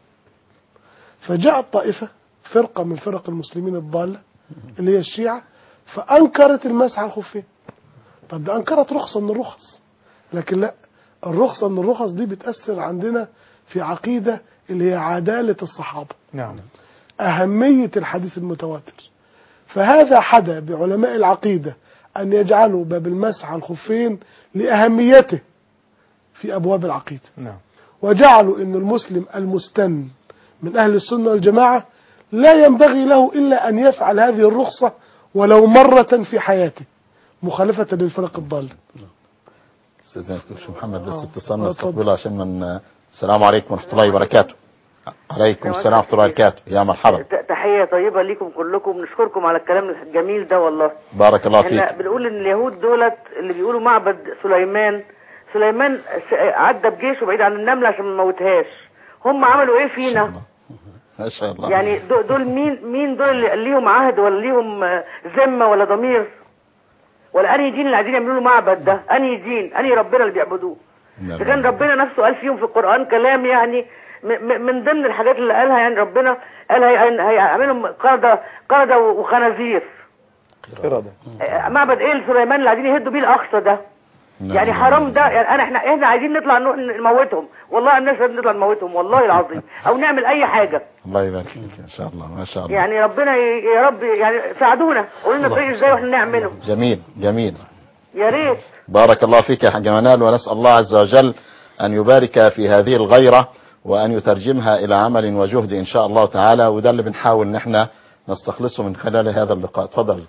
Speaker 4: فجاءت طائفة فرقة من فرق المسلمين الضالة اللي هي الشيعة فأنكرت المسح على الخفين طب ده أنكرت رخصة من الرخص لكن لا الرخصة من الرخص دي بتأثر عندنا في عقيدة اللي هي عدالة الصحابة
Speaker 2: نعم
Speaker 4: أهمية الحديث المتواتر فهذا حدا بعلماء العقيدة أن يجعلوا باب المسح على الخفين لأهميته في أبواب العقيدة
Speaker 2: نعم
Speaker 4: وجعلوا أن المسلم المستن من أهل السنة والجماعة لا ينبغي له إلا أن يفعل هذه الرخصة ولو مرة في حياته مخالفة للفرق الضالة
Speaker 1: استاذ دكتور محمد بس
Speaker 4: آه.
Speaker 1: اتصلنا
Speaker 4: آه،
Speaker 1: نستقبله عشان من السلام عليكم ورحمه الله وبركاته عليكم السلام ورحمه الله وبركاته يا مرحبا
Speaker 5: ت- تحية طيبة ليكم كلكم نشكركم على الكلام الجميل ده والله
Speaker 1: بارك الله
Speaker 5: احنا
Speaker 1: فيك
Speaker 5: بنقول ان اليهود دولت اللي بيقولوا معبد سليمان سليمان س- عدى بجيشه بعيد عن النملة عشان ما موتهاش هم عملوا ايه
Speaker 1: ما شاء
Speaker 5: فينا
Speaker 1: الله. ما شاء الله
Speaker 5: يعني دو- دول مين مين دول اللي ليهم عهد ولا ليهم آه، ذمة ولا ضمير ولا انهي دين اللي عايزين يعملوا له معبد ده انهي دين انهي ربنا اللي بيعبدوه
Speaker 1: نعم.
Speaker 5: ده كان ربنا نفسه قال فيهم في القرآن كلام يعني م- م- من ضمن الحاجات اللي قالها يعني ربنا قال هي- هيعملهم قردة قردة وخنازير
Speaker 2: إرادة
Speaker 5: آه، معبد ايه لسليمان اللي عايزين يهدوا بيه الاقصى ده
Speaker 1: نعم.
Speaker 5: يعني حرام ده يعني انا احنا احنا عايزين نطلع نروح نموتهم والله الناس لازم نطلع نموتهم والله العظيم او نعمل اي حاجه
Speaker 1: الله يبارك فيك ان شاء الله ما شاء الله
Speaker 5: يعني ربنا ي- يا رب يعني ساعدونا قولوا لنا طريق ازاي واحنا نعمله
Speaker 1: جميل جميل
Speaker 5: يا ريت
Speaker 1: بارك الله فيك يا حاج منال ونسأل الله عز وجل أن يبارك في هذه الغيرة وأن يترجمها إلى عمل وجهد إن شاء الله تعالى وده اللي بنحاول إن احنا نستخلصه من خلال هذا اللقاء تفضل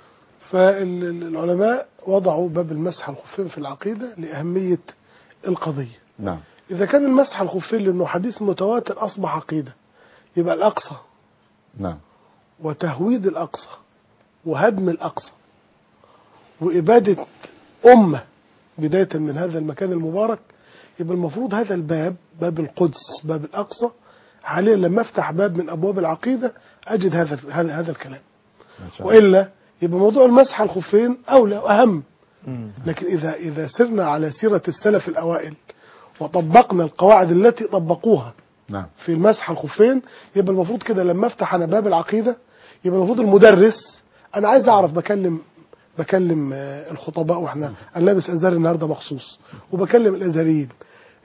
Speaker 4: فالعلماء وضعوا باب المسح على الخفين في العقيدة لأهمية القضية
Speaker 1: نعم
Speaker 4: إذا كان المسح على الخفين لأنه حديث متواتر أصبح عقيدة يبقى الأقصى
Speaker 1: نعم
Speaker 4: وتهويد الأقصى وهدم الأقصى وإبادة أمة بداية من هذا المكان المبارك يبقى المفروض هذا الباب باب القدس باب الأقصى حاليا لما أفتح باب من أبواب العقيدة أجد هذا هذا هذا الكلام
Speaker 1: ما شاء الله
Speaker 4: وإلا يبقى موضوع المسح على الخفين أولى وأهم
Speaker 2: مم.
Speaker 4: لكن إذا إذا سرنا على سيرة السلف الأوائل وطبقنا القواعد التي طبقوها
Speaker 1: نعم
Speaker 4: في المسح على الخفين يبقى المفروض كده لما افتح انا باب العقيده يبقى المفروض المدرس انا عايز اعرف بكلم بكلم آه، الخطباء واحنا انا لابس ازهري النهارده مخصوص وبكلم الازهريين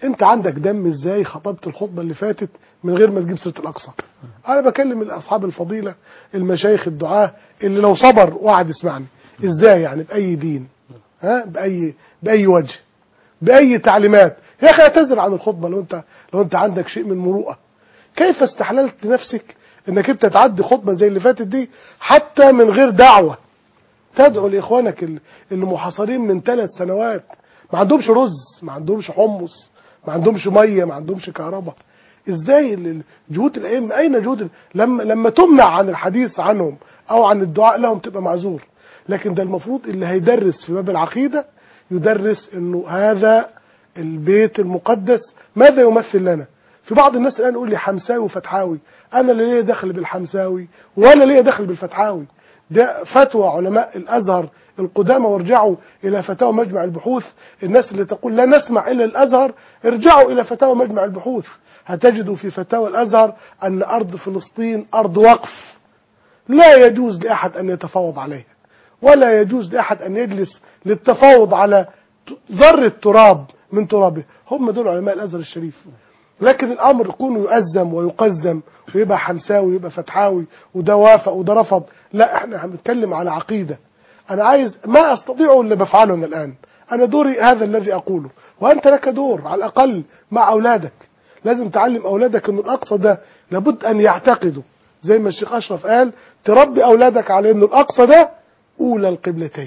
Speaker 4: انت عندك دم ازاي خطبت الخطبه اللي فاتت من غير ما تجيب سيره الاقصى انا بكلم اصحاب الفضيله المشايخ الدعاه اللي لو صبر وقعد يسمعني ازاي يعني باي دين ها باي باي وجه باي تعليمات يا اخي اعتذر عن الخطبه لو انت لو انت عندك شيء من مروءه كيف استحللت نفسك انك انت تعدي خطبه زي اللي فاتت دي حتى من غير دعوه تدعو لاخوانك ال- اللي محاصرين من ثلاث سنوات ما عندهمش رز ما عندهمش حمص ما عندهمش ميه ما عندهمش كهرباء ازاي ال- ال- جهود الائمه اين جهود ال- لما لما تمنع عن الحديث عنهم او عن الدعاء لهم تبقى معذور لكن ده المفروض اللي هيدرس في باب العقيده يدرس انه هذا البيت المقدس ماذا يمثل لنا في بعض الناس الان يقول لي حمساوي وفتحاوي انا لا ليا دخل بالحمساوي ولا ليا دخل بالفتحاوي ده فتوى علماء الازهر القدامى وارجعوا الى فتاوى مجمع البحوث الناس اللي تقول لا نسمع الا الازهر ارجعوا الى فتاوى مجمع البحوث هتجدوا في فتاوى الازهر ان ارض فلسطين ارض وقف لا يجوز لاحد ان يتفاوض عليها ولا يجوز لاحد ان يجلس للتفاوض على ت- ذره تراب من ترابه هم دول علماء الازهر الشريف لكن الامر يكون يؤزم ويقزم ويبقى حمساوي ويبقى فتحاوي وده وافق وده رفض لا احنا هنتكلم على عقيده انا عايز ما استطيع اللي بفعله أنا الان انا دوري هذا الذي اقوله وانت لك دور على الاقل مع اولادك لازم تعلم اولادك ان الاقصى ده لابد ان يعتقدوا زي ما الشيخ اشرف قال تربي اولادك على ان الاقصى ده اولى القبلتين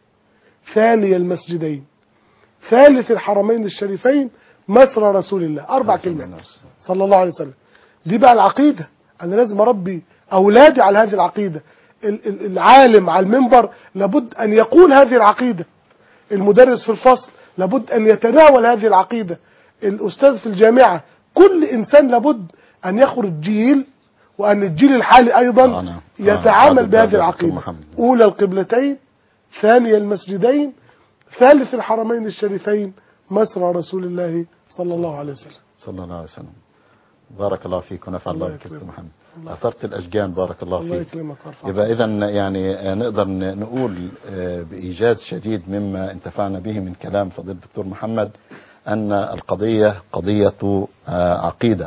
Speaker 4: ثاني المسجدين ثالث الحرمين الشريفين مسرى رسول الله اربع كلمات صلى الله عليه وسلم دي بقى العقيده انا لازم اربي اولادي على هذه العقيده ال- ال- العالم على المنبر لابد ان يقول هذه العقيده المدرس في الفصل لابد ان يتناول هذه العقيده الاستاذ في الجامعه كل انسان لابد ان يخرج جيل وان الجيل الحالي ايضا
Speaker 1: آه، نعم. آه،
Speaker 4: يتعامل
Speaker 1: عبد
Speaker 4: بهذه
Speaker 1: الدكتور
Speaker 4: العقيده
Speaker 1: محمد.
Speaker 4: اولى القبلتين ثاني المسجدين ثالث الحرمين الشريفين مسرى رسول الله صلى الله عليه وسلم
Speaker 1: صلى الله عليه وسلم بارك الله فيك ونفع الله
Speaker 4: الله
Speaker 1: بك
Speaker 4: يكرمك.
Speaker 1: دكتور محمد
Speaker 4: الله
Speaker 1: اثرت الاشجان بارك الله
Speaker 4: الله
Speaker 1: فيك
Speaker 4: يكرمك ويرفعك.
Speaker 1: يبقى اذا يعني آه، نقدر ن- نقول آه، بايجاز شديد مما انتفعنا به من كلام فضيله الدكتور محمد ان القضيه قضيه آه، عقيده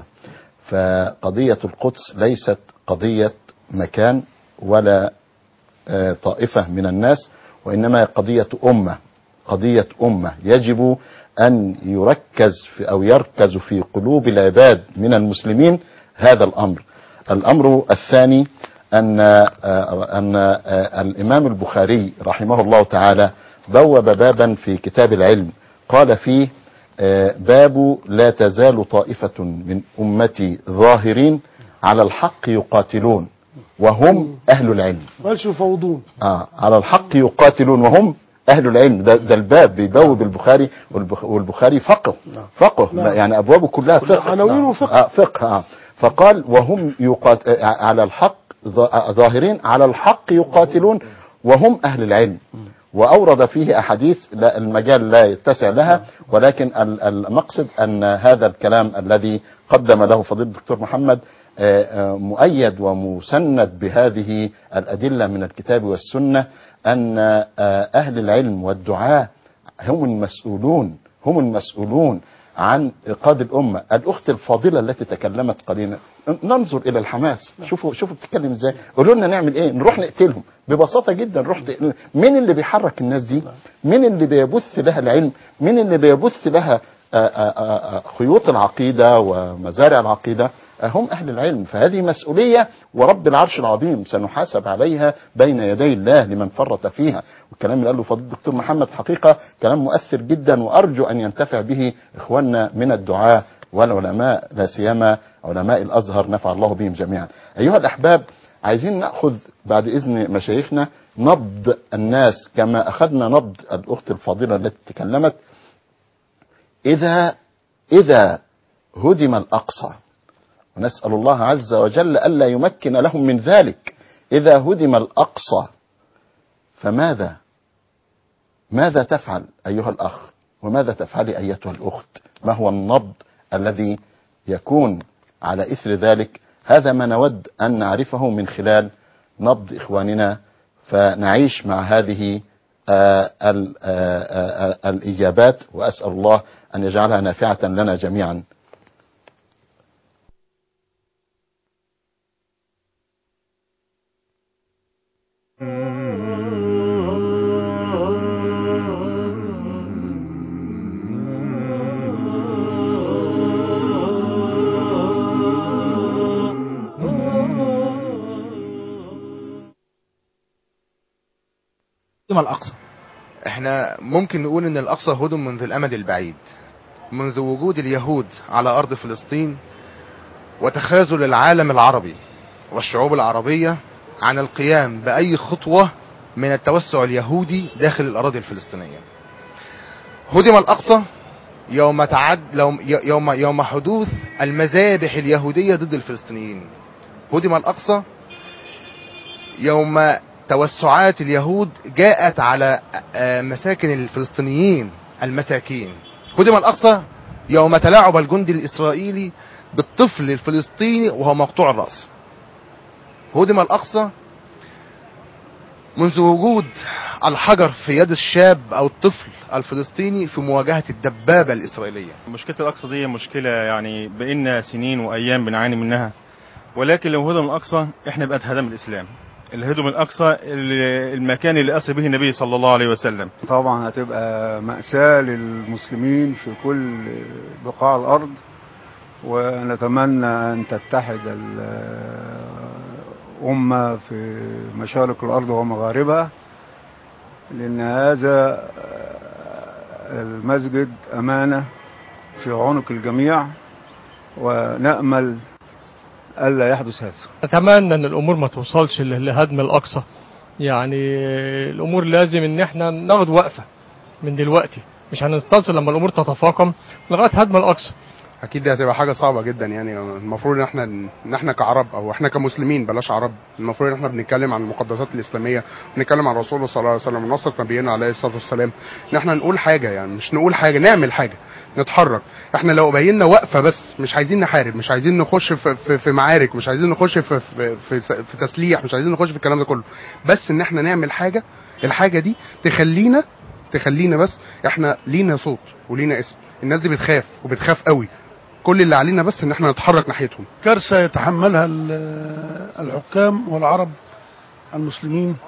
Speaker 1: فقضيه القدس ليست قضيه مكان ولا آه، طائفه من الناس وانما هي قضيه امه قضيه امه يجب ان يركز في او يركز في قلوب العباد من المسلمين هذا الامر الامر الثاني ان آه، ان آه، الامام البخاري رحمه الله تعالى بوب بابا في كتاب العلم قال فيه آه، باب لا تزال طائفه من امتي ظاهرين على الحق يقاتلون وهم اهل العلم
Speaker 4: قالش يفوضون
Speaker 1: آه على الحق يقاتلون وهم أهل العلم ده, ده الباب بيبوب البخاري والبخ- والبخاري فقه فقه
Speaker 4: نعم.
Speaker 1: يعني أبوابه كلها فقه
Speaker 4: عناوينه فقه.
Speaker 1: آه فقه آه فقال وهم يقات... آه، على الحق ظا- آه، ظاهرين على الحق يقاتلون وهم أهل العلم وأورد فيه أحاديث لا المجال لا يتسع لها ولكن ال- المقصد أن هذا الكلام الذي قدم له فضيلة الدكتور محمد آه، آه، مؤيد ومسند بهذه الأدلة من الكتاب والسنة أن آه، أهل العلم والدعاء هم المسؤولون هم المسؤولون عن إيقاد الأمة الأخت الفاضلة التي تكلمت قليلا ننظر إلى الحماس شوفوا شوفوا بتتكلم إزاي قولوا لنا نعمل إيه نروح نقتلهم ببساطة جدا نروح نقتلهم. مين اللي بيحرك الناس دي مين اللي بيبث لها العلم مين اللي بيبث لها آه، آه، آه، خيوط العقيدة ومزارع العقيدة آه، هم أهل العلم فهذه مسؤولية ورب العرش العظيم سنحاسب عليها بين يدي الله لمن فرط فيها والكلام اللي قاله فضيل الدكتور محمد حقيقة كلام مؤثر جدا وأرجو أن ينتفع به إخواننا من الدعاة والعلماء لا سيما علماء الأزهر نفع الله بهم جميعا أيها الأحباب عايزين نأخذ بعد إذن مشايخنا نبض الناس كما أخذنا نبض الأخت الفاضلة التي تكلمت إذا إذا هدم الأقصى ونسأل الله عز وجل ألا يمكن لهم من ذلك إذا هدم الأقصى فماذا ماذا تفعل أيها الأخ وماذا تفعلي أيتها الأخت ما هو النبض الذي يكون على إثر ذلك هذا ما نود أن نعرفه من خلال نبض إخواننا فنعيش مع هذه آه، ال- آه، آه، آه، الإجابات وأسأل الله أن يجعلها نافعة لنا جميعا
Speaker 6: هدم الأقصى
Speaker 7: احنا ممكن نقول ان الاقصى هدم منذ الامد البعيد منذ وجود اليهود على ارض فلسطين وتخاذل العالم العربي والشعوب العربية عن القيام باي خطوة من التوسع اليهودي داخل الاراضي الفلسطينية هدم الاقصى يوم تعد يوم يوم يوم حدوث المذابح اليهودية ضد الفلسطينيين هدم الاقصى يوم توسعات اليهود جاءت على آه، مساكن الفلسطينيين المساكين هدم الأقصى يوم تلاعب الجندي الإسرائيلي بالطفل الفلسطيني وهو مقطوع الرأس هدم الأقصى منذ وجود الحجر في يد الشاب أو الطفل الفلسطيني في مواجهة الدبابة الإسرائيلية
Speaker 8: مشكلة الأقصى دي مشكلة يعني بقينا سنين وأيام بنعاني منها ولكن لو هدم الأقصى إحنا بقى هدم الإسلام الهدم الأقصى ال- المكان اللي أسر به النبي صلى الله عليه وسلم
Speaker 9: طبعا هتبقى مأساة للمسلمين في كل بقاع الأرض ونتمنى أن تتحد الأمة في مشارق الأرض ومغاربها لأن هذا المسجد أمانة في عنق الجميع ونأمل ألا يحدث هذا
Speaker 10: اتمنى ان الامور ما توصلش ل- لهدم الاقصى يعني الامور لازم ان احنا ناخد وقفه من دلوقتي مش هنستنصر لما الامور تتفاقم لغايه هدم الاقصى
Speaker 7: اكيد دي هتبقى حاجه صعبه جدا يعني المفروض ان احنا ان احنا كعرب او احنا كمسلمين بلاش عرب المفروض ان احنا بنتكلم عن المقدسات الاسلاميه بنتكلم عن رسول الله صلى الله عليه وسلم ونصره نبينا عليه الصلاه والسلام ان احنا نقول حاجه يعني مش نقول حاجه نعمل حاجه نتحرك احنا لو بينا وقفه بس مش عايزين نحارب مش عايزين نخش في, في, في معارك مش عايزين نخش في, في, في, في تسليح مش عايزين نخش في الكلام ده كله بس ان احنا نعمل حاجه الحاجه دي تخلينا تخلينا بس احنا لينا صوت ولينا اسم الناس دي بتخاف وبتخاف قوي كل اللي علينا بس ان احنا نتحرك ناحيتهم
Speaker 4: كارثة يتحملها ال- الحكام والعرب المسلمين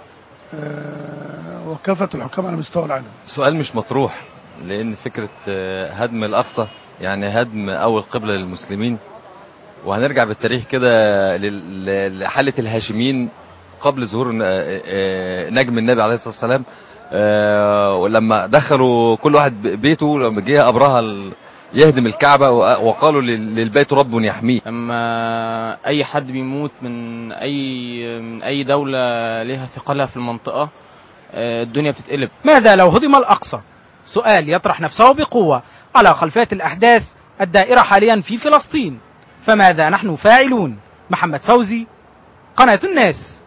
Speaker 4: آه، وكافة الحكام على مستوى العالم
Speaker 11: سؤال مش مطروح لان فكره آه، هدم الاقصى يعني هدم اول قبله للمسلمين وهنرجع بالتاريخ كده لل- ل- لحاله الهاشميين قبل ظهور ن- آه، آه، نجم النبي عليه الصلاه والسلام آه، ولما دخلوا كل واحد ب- بيته لما جه ابرهه ال- يهدم الكعبه وق- وقالوا لل- للبيت رب يحميه
Speaker 6: اما اي حد بيموت من اي من اي دوله ليها ثقلها في المنطقه آه، الدنيا بتتقلب
Speaker 12: ماذا لو هدم الأقصى؟ سؤال يطرح نفسه بقوة على خلفية الأحداث الدائرة حاليا في فلسطين فماذا نحن فاعلون؟ محمد فوزي قناة الناس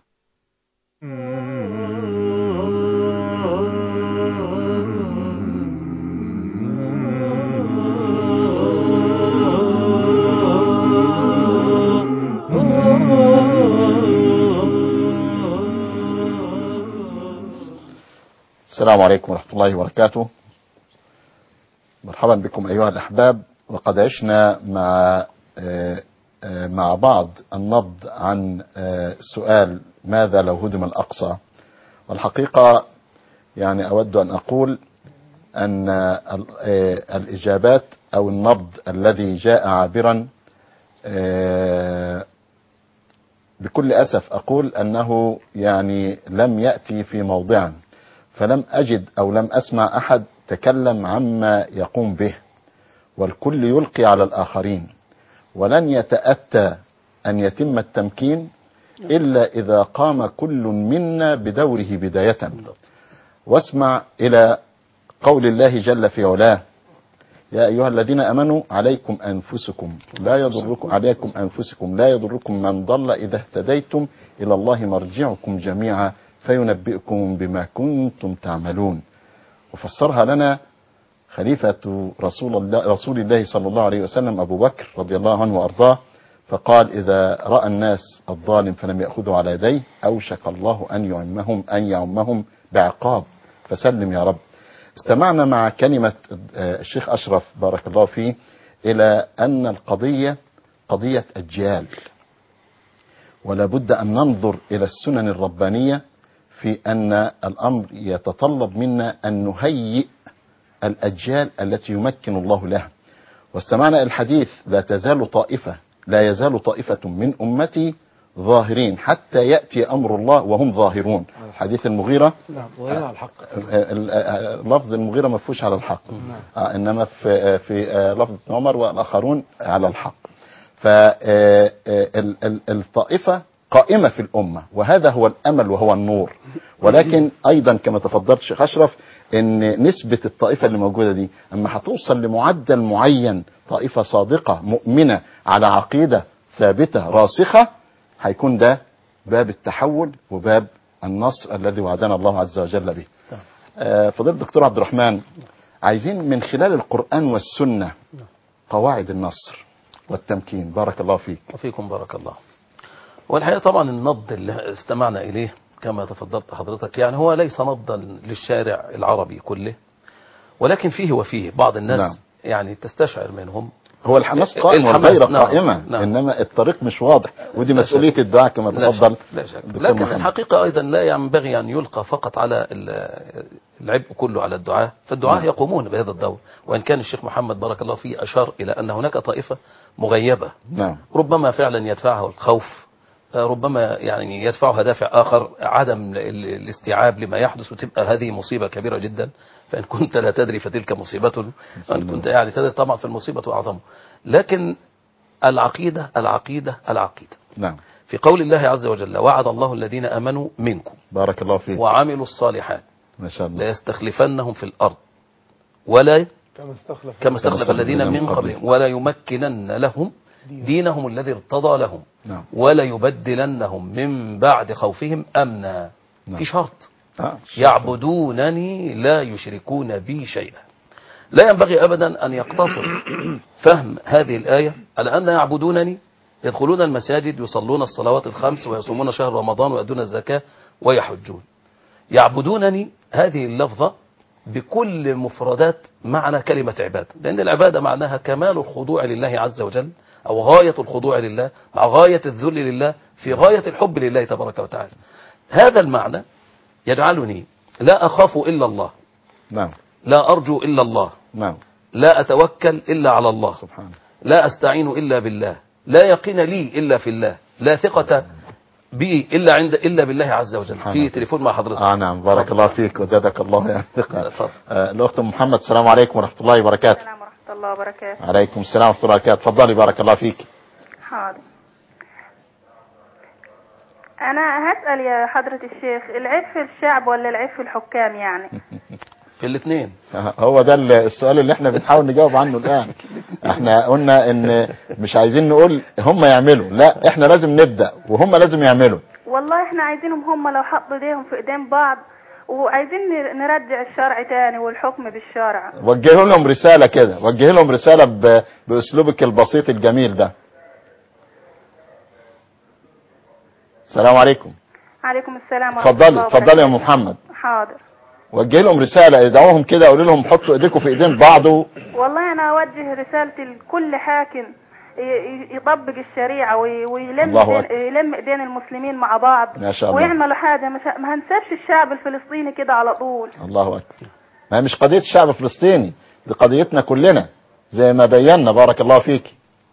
Speaker 1: السلام عليكم ورحمة الله وبركاته مرحبا بكم أيها الأحباب وقد عشنا مع آه، آه، مع بعض النبض عن آه، سؤال ماذا لو هدم الأقصى والحقيقة يعني أود أن أقول أن ال- آه، الإجابات أو النبض الذي جاء عابرا آه، بكل أسف أقول أنه يعني لم يأتي في موضعا فلم أجد أو لم أسمع أحد تكلم عما يقوم به والكل يلقي على الآخرين ولن يتأتى أن يتم التمكين إلا إذا قام كل منا بدوره بداية واسمع إلى قول الله جل في علاه يا أيها الذين أمنوا عليكم أنفسكم لا يضركم عليكم أنفسكم لا يضركم من ضل إذا اهتديتم إلى الله مرجعكم جميعا فينبئكم بما كنتم تعملون وفسرها لنا خليفة رسول الله, رسول الله صلى الله عليه وسلم أبو بكر رضي الله عنه وأرضاه فقال إذا رأى الناس الظالم فلم يأخذوا على يديه أوشك الله أن يعمهم أن يعمهم بعقاب فسلم يا رب استمعنا مع كلمة آه، الشيخ أشرف بارك الله فيه إلى أن القضية قضية أجيال ولا بد أن ننظر إلى السنن الربانية في أن الأمر يتطلب منا أن نهيئ الأجيال التي يمكن الله لها واستمعنا إلى الحديث لا تزال طائفة لا يزال طائفة من أمتي ظاهرين حتى يأتي أمر الله وهم ظاهرون حديث المغيرة
Speaker 2: نعم وغير على الحق
Speaker 1: ال- ال- لفظ المغيرة ما فيهوش على الحق آه إنما في في آه، لفظ ابن عمر والآخرون على الحق فالطائفة قائمة في الأمة وهذا هو الأمل وهو النور ولكن أيضا كما تفضلت شيخ أشرف أن نسبة الطائفة اللي موجودة دي أما هتوصل لمعدل معين طائفة صادقة مؤمنة على عقيدة ثابتة راسخة هيكون ده باب التحول وباب النصر الذي وعدنا الله عز وجل به آه، فضيلة الدكتور عبد الرحمن عايزين من خلال القرآن والسنة قواعد النصر والتمكين بارك الله فيك
Speaker 3: وفيكم بارك الله والحقيقة طبعا النض اللي استمعنا إليه كما تفضلت حضرتك يعني هو ليس نضا للشارع العربي كله ولكن فيه وفيه بعض الناس
Speaker 1: نعم.
Speaker 3: يعني تستشعر منهم
Speaker 1: هو الحماس قائم
Speaker 3: الحماس،
Speaker 1: والغيرة
Speaker 3: نعم،
Speaker 1: قائمة
Speaker 3: نعم.
Speaker 1: إنما الطريق مش واضح ودي
Speaker 3: لا
Speaker 1: مسؤولية
Speaker 3: شك.
Speaker 1: الدعاء كما
Speaker 3: لا
Speaker 1: تفضل
Speaker 3: شك لا شك
Speaker 1: الدكتور
Speaker 3: لكن
Speaker 1: محمد.
Speaker 3: الحقيقة أيضا لا ينبغي أن يلقى فقط على ال- العبء كله على الدعاة فالدعاة
Speaker 1: نعم.
Speaker 3: يقومون بهذا الدور وإن كان الشيخ محمد بارك الله فيه أشار إلى أن هناك طائفة مغيبة
Speaker 1: نعم
Speaker 3: ربما فعلا يدفعها الخوف آه، ربما يعني يدفعها دافع آخر عدم ال- الاستيعاب لما يحدث وتبقى هذه مصيبة كبيرة جدا فإن كنت لا تدري فتلك مصيبة وإن كنت يعني تدري طبعا فالمصيبة أعظم لكن العقيدة العقيدة العقيدة
Speaker 1: نعم
Speaker 3: في قول الله عز وجل وعد الله الذين آمنوا منكم
Speaker 1: بارك الله فيك
Speaker 3: وعملوا الصالحات
Speaker 1: ما شاء الله
Speaker 3: ليستخلفنهم في الأرض ولا
Speaker 4: كما استخلف
Speaker 3: كما استخلف
Speaker 1: استخلف
Speaker 3: الذين
Speaker 1: الذين
Speaker 3: من
Speaker 1: من
Speaker 3: قبلهم ولا يمكنن لهم دينهم الذي ارتضى لهم
Speaker 1: نعم
Speaker 3: ولا يبدلنهم من بعد خوفهم أمنا
Speaker 1: نعم.
Speaker 3: في شرط
Speaker 1: آه.
Speaker 3: يعبدونني لا يشركون بي شيئا لا ينبغي أبدا أن يقتصر فهم هذه الآية على أن يعبدونني يدخلون المساجد يصلون الصلوات الخمس ويصومون شهر رمضان ويؤدون الزكاة ويحجون يعبدونني هذه اللفظة بكل مفردات معنى كلمة عبادة لأن العبادة معناها كمال الخضوع لله عز وجل أو غاية الخضوع لله مع غاية الذل لله في غاية الحب لله تبارك وتعالى هذا المعنى يجعلني لا أخاف إلا الله
Speaker 1: نعم
Speaker 3: لا أرجو إلا الله
Speaker 1: نعم
Speaker 3: لا أتوكل إلا على الله
Speaker 1: سبحانه
Speaker 3: لا أستعين إلا بالله لا يقين لي إلا في الله لا ثقة بي إلا عند إلا بالله عز وجل
Speaker 1: سبحان
Speaker 3: في
Speaker 1: الله.
Speaker 3: تليفون مع حضرتك
Speaker 1: آه نعم بارك الله فيك وزادك الله يعني ثقة
Speaker 3: اتفضل.
Speaker 1: آه، الأخت أم محمد السلام عليكم ورحمة الله وبركاته
Speaker 13: السلام ورحمة الله وبركاته
Speaker 1: عليكم السلام ورحمة الله وبركاته تفضلي بارك الله فيك
Speaker 13: حاضر أنا هسأل يا حضرة الشيخ العيب في الشعب ولا العيب في الحكام يعني
Speaker 3: في الاثنين
Speaker 1: هو ده ال- السؤال اللي احنا بنحاول نجاوب عنه الآن احنا قلنا ان مش عايزين نقول هم يعملوا لا احنا لازم نبدأ وهم لازم يعملوا
Speaker 13: والله احنا عايزينهم هم لو حطوا ايديهم في ايدين بعض وعايزين ن- نرجع الشرع تاني والحكم بالشرع
Speaker 1: وجه لهم رسالة كده وجه لهم رسالة ب- بأسلوبك البسيط الجميل ده السلام عليكم
Speaker 13: عليكم السلام ورحمة
Speaker 1: اتفضلي
Speaker 13: الله
Speaker 1: اتفضلي يا
Speaker 13: وبركاته.
Speaker 1: ام محمد
Speaker 13: حاضر
Speaker 1: وجه لهم رسالة ادعوهم كده قولوا لهم حطوا ايديكم في ايدين بعض و-
Speaker 13: والله انا اوجه رسالتي لكل حاكم ي- ي- يطبق الشريعة وي- ويلم
Speaker 1: الله
Speaker 13: بين يلم ايدين المسلمين مع بعض
Speaker 1: ما شاء الله.
Speaker 13: ويعملوا حاجة مش ه- ما هنسيبش الشعب الفلسطيني كده على طول
Speaker 1: الله اكبر ما هي مش قضية الشعب الفلسطيني دي قضيتنا كلنا زي ما بينا بارك الله فيك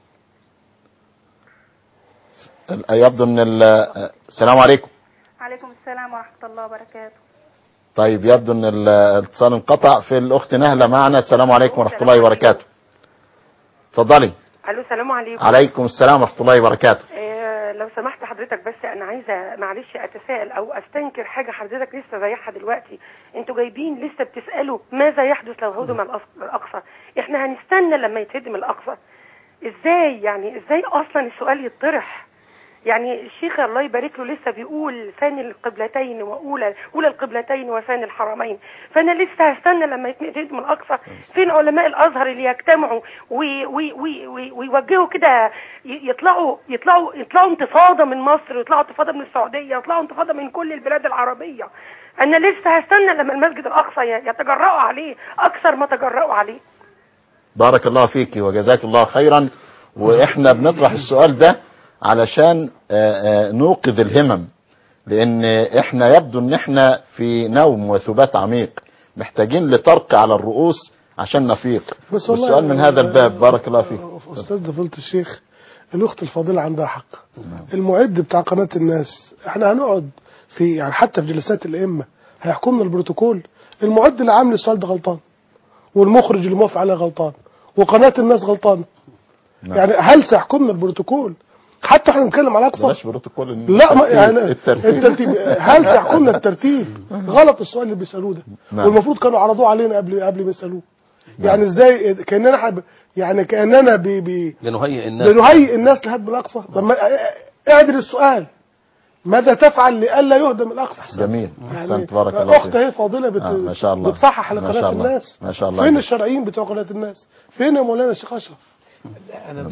Speaker 1: ال- يبدو ان ال- السلام عليكم
Speaker 13: عليكم السلام ورحمة الله وبركاته
Speaker 1: طيب يبدو ان ال- الاتصال انقطع في الاخت نهله معنا السلام عليكم ورحمه الله وبركاته اتفضلي
Speaker 14: الو السلام عليكم
Speaker 1: عليكم السلام ورحمه الله وبركاته
Speaker 14: آه لو سمحت حضرتك بس انا عايزه معلش اتساءل او استنكر حاجه حضرتك لسه رايحها دلوقتي انتوا جايبين لسه بتسالوا ماذا يحدث لو هدم الأص- الاقصى احنا هنستنى لما يتهدم الاقصى ازاي يعني ازاي اصلا السؤال يطرح يعني الشيخ الله يبارك له لسه بيقول ثاني القبلتين واولى اولى القبلتين وثاني الحرمين فانا لسه هستنى لما يتهدم الاقصى فين علماء الازهر اللي يجتمعوا وي- وي- وي- وي- ويوجهوا كده ي- يطلعوا يطلعوا يطلعوا انتفاضه من مصر يطلعوا انتفاضه من السعوديه يطلعوا انتفاضه من كل البلاد العربيه انا لسه هستنى لما المسجد الاقصى ي- يتجرأوا عليه اكثر ما تجرأوا عليه
Speaker 1: بارك الله فيك وجزاك الله خيرا واحنا بنطرح السؤال ده علشان آه، آه، نوقظ الهمم لان احنا يبدو ان احنا في نوم وثبات عميق محتاجين لطرق على الرؤوس عشان نفيق
Speaker 4: بس والله
Speaker 1: والسؤال من هذا الباب بارك الله فيك
Speaker 4: استاذ فضيله الشيخ الاخت الفاضله عندها حق المعد بتاع قناه الناس احنا هنقعد في يعني حتى في جلسات الائمه هيحكمنا البروتوكول المعد اللي عامل السؤال ده غلطان والمخرج اللي موافق عليه غلطان وقناه الناس غلطانه
Speaker 1: نعم.
Speaker 4: يعني هل سيحكمنا البروتوكول حتى احنا نتكلم على اقصى
Speaker 1: بلاش بروتوكول
Speaker 4: لا ما يعني
Speaker 1: الترتيب.
Speaker 4: الترتيب هل سيحكمنا الترتيب غلط السؤال اللي بيسالوه ده
Speaker 1: نعم.
Speaker 4: والمفروض كانوا عرضوه علينا قبل قبل ما يسالوه يعني ازاي كاننا احنا ب- يعني كاننا ب- ب-
Speaker 3: لنهيئ الناس
Speaker 4: بنهيئ الناس لهدم الاقصى طب ما اعدل السؤال ماذا تفعل لئلا يهدم الاقصى
Speaker 1: جميل
Speaker 4: يعني
Speaker 1: احسنت بارك الله
Speaker 4: اخت
Speaker 1: فيك
Speaker 4: اهي فاضله بت...
Speaker 1: آه، ما شاء الله
Speaker 4: بتصحح
Speaker 1: ما
Speaker 4: لقناه
Speaker 1: شاء الله.
Speaker 4: الناس
Speaker 1: ما شاء الله
Speaker 4: فين الشرعيين بتوع قناه الناس فين يا مولانا الشيخ اشرف
Speaker 2: انا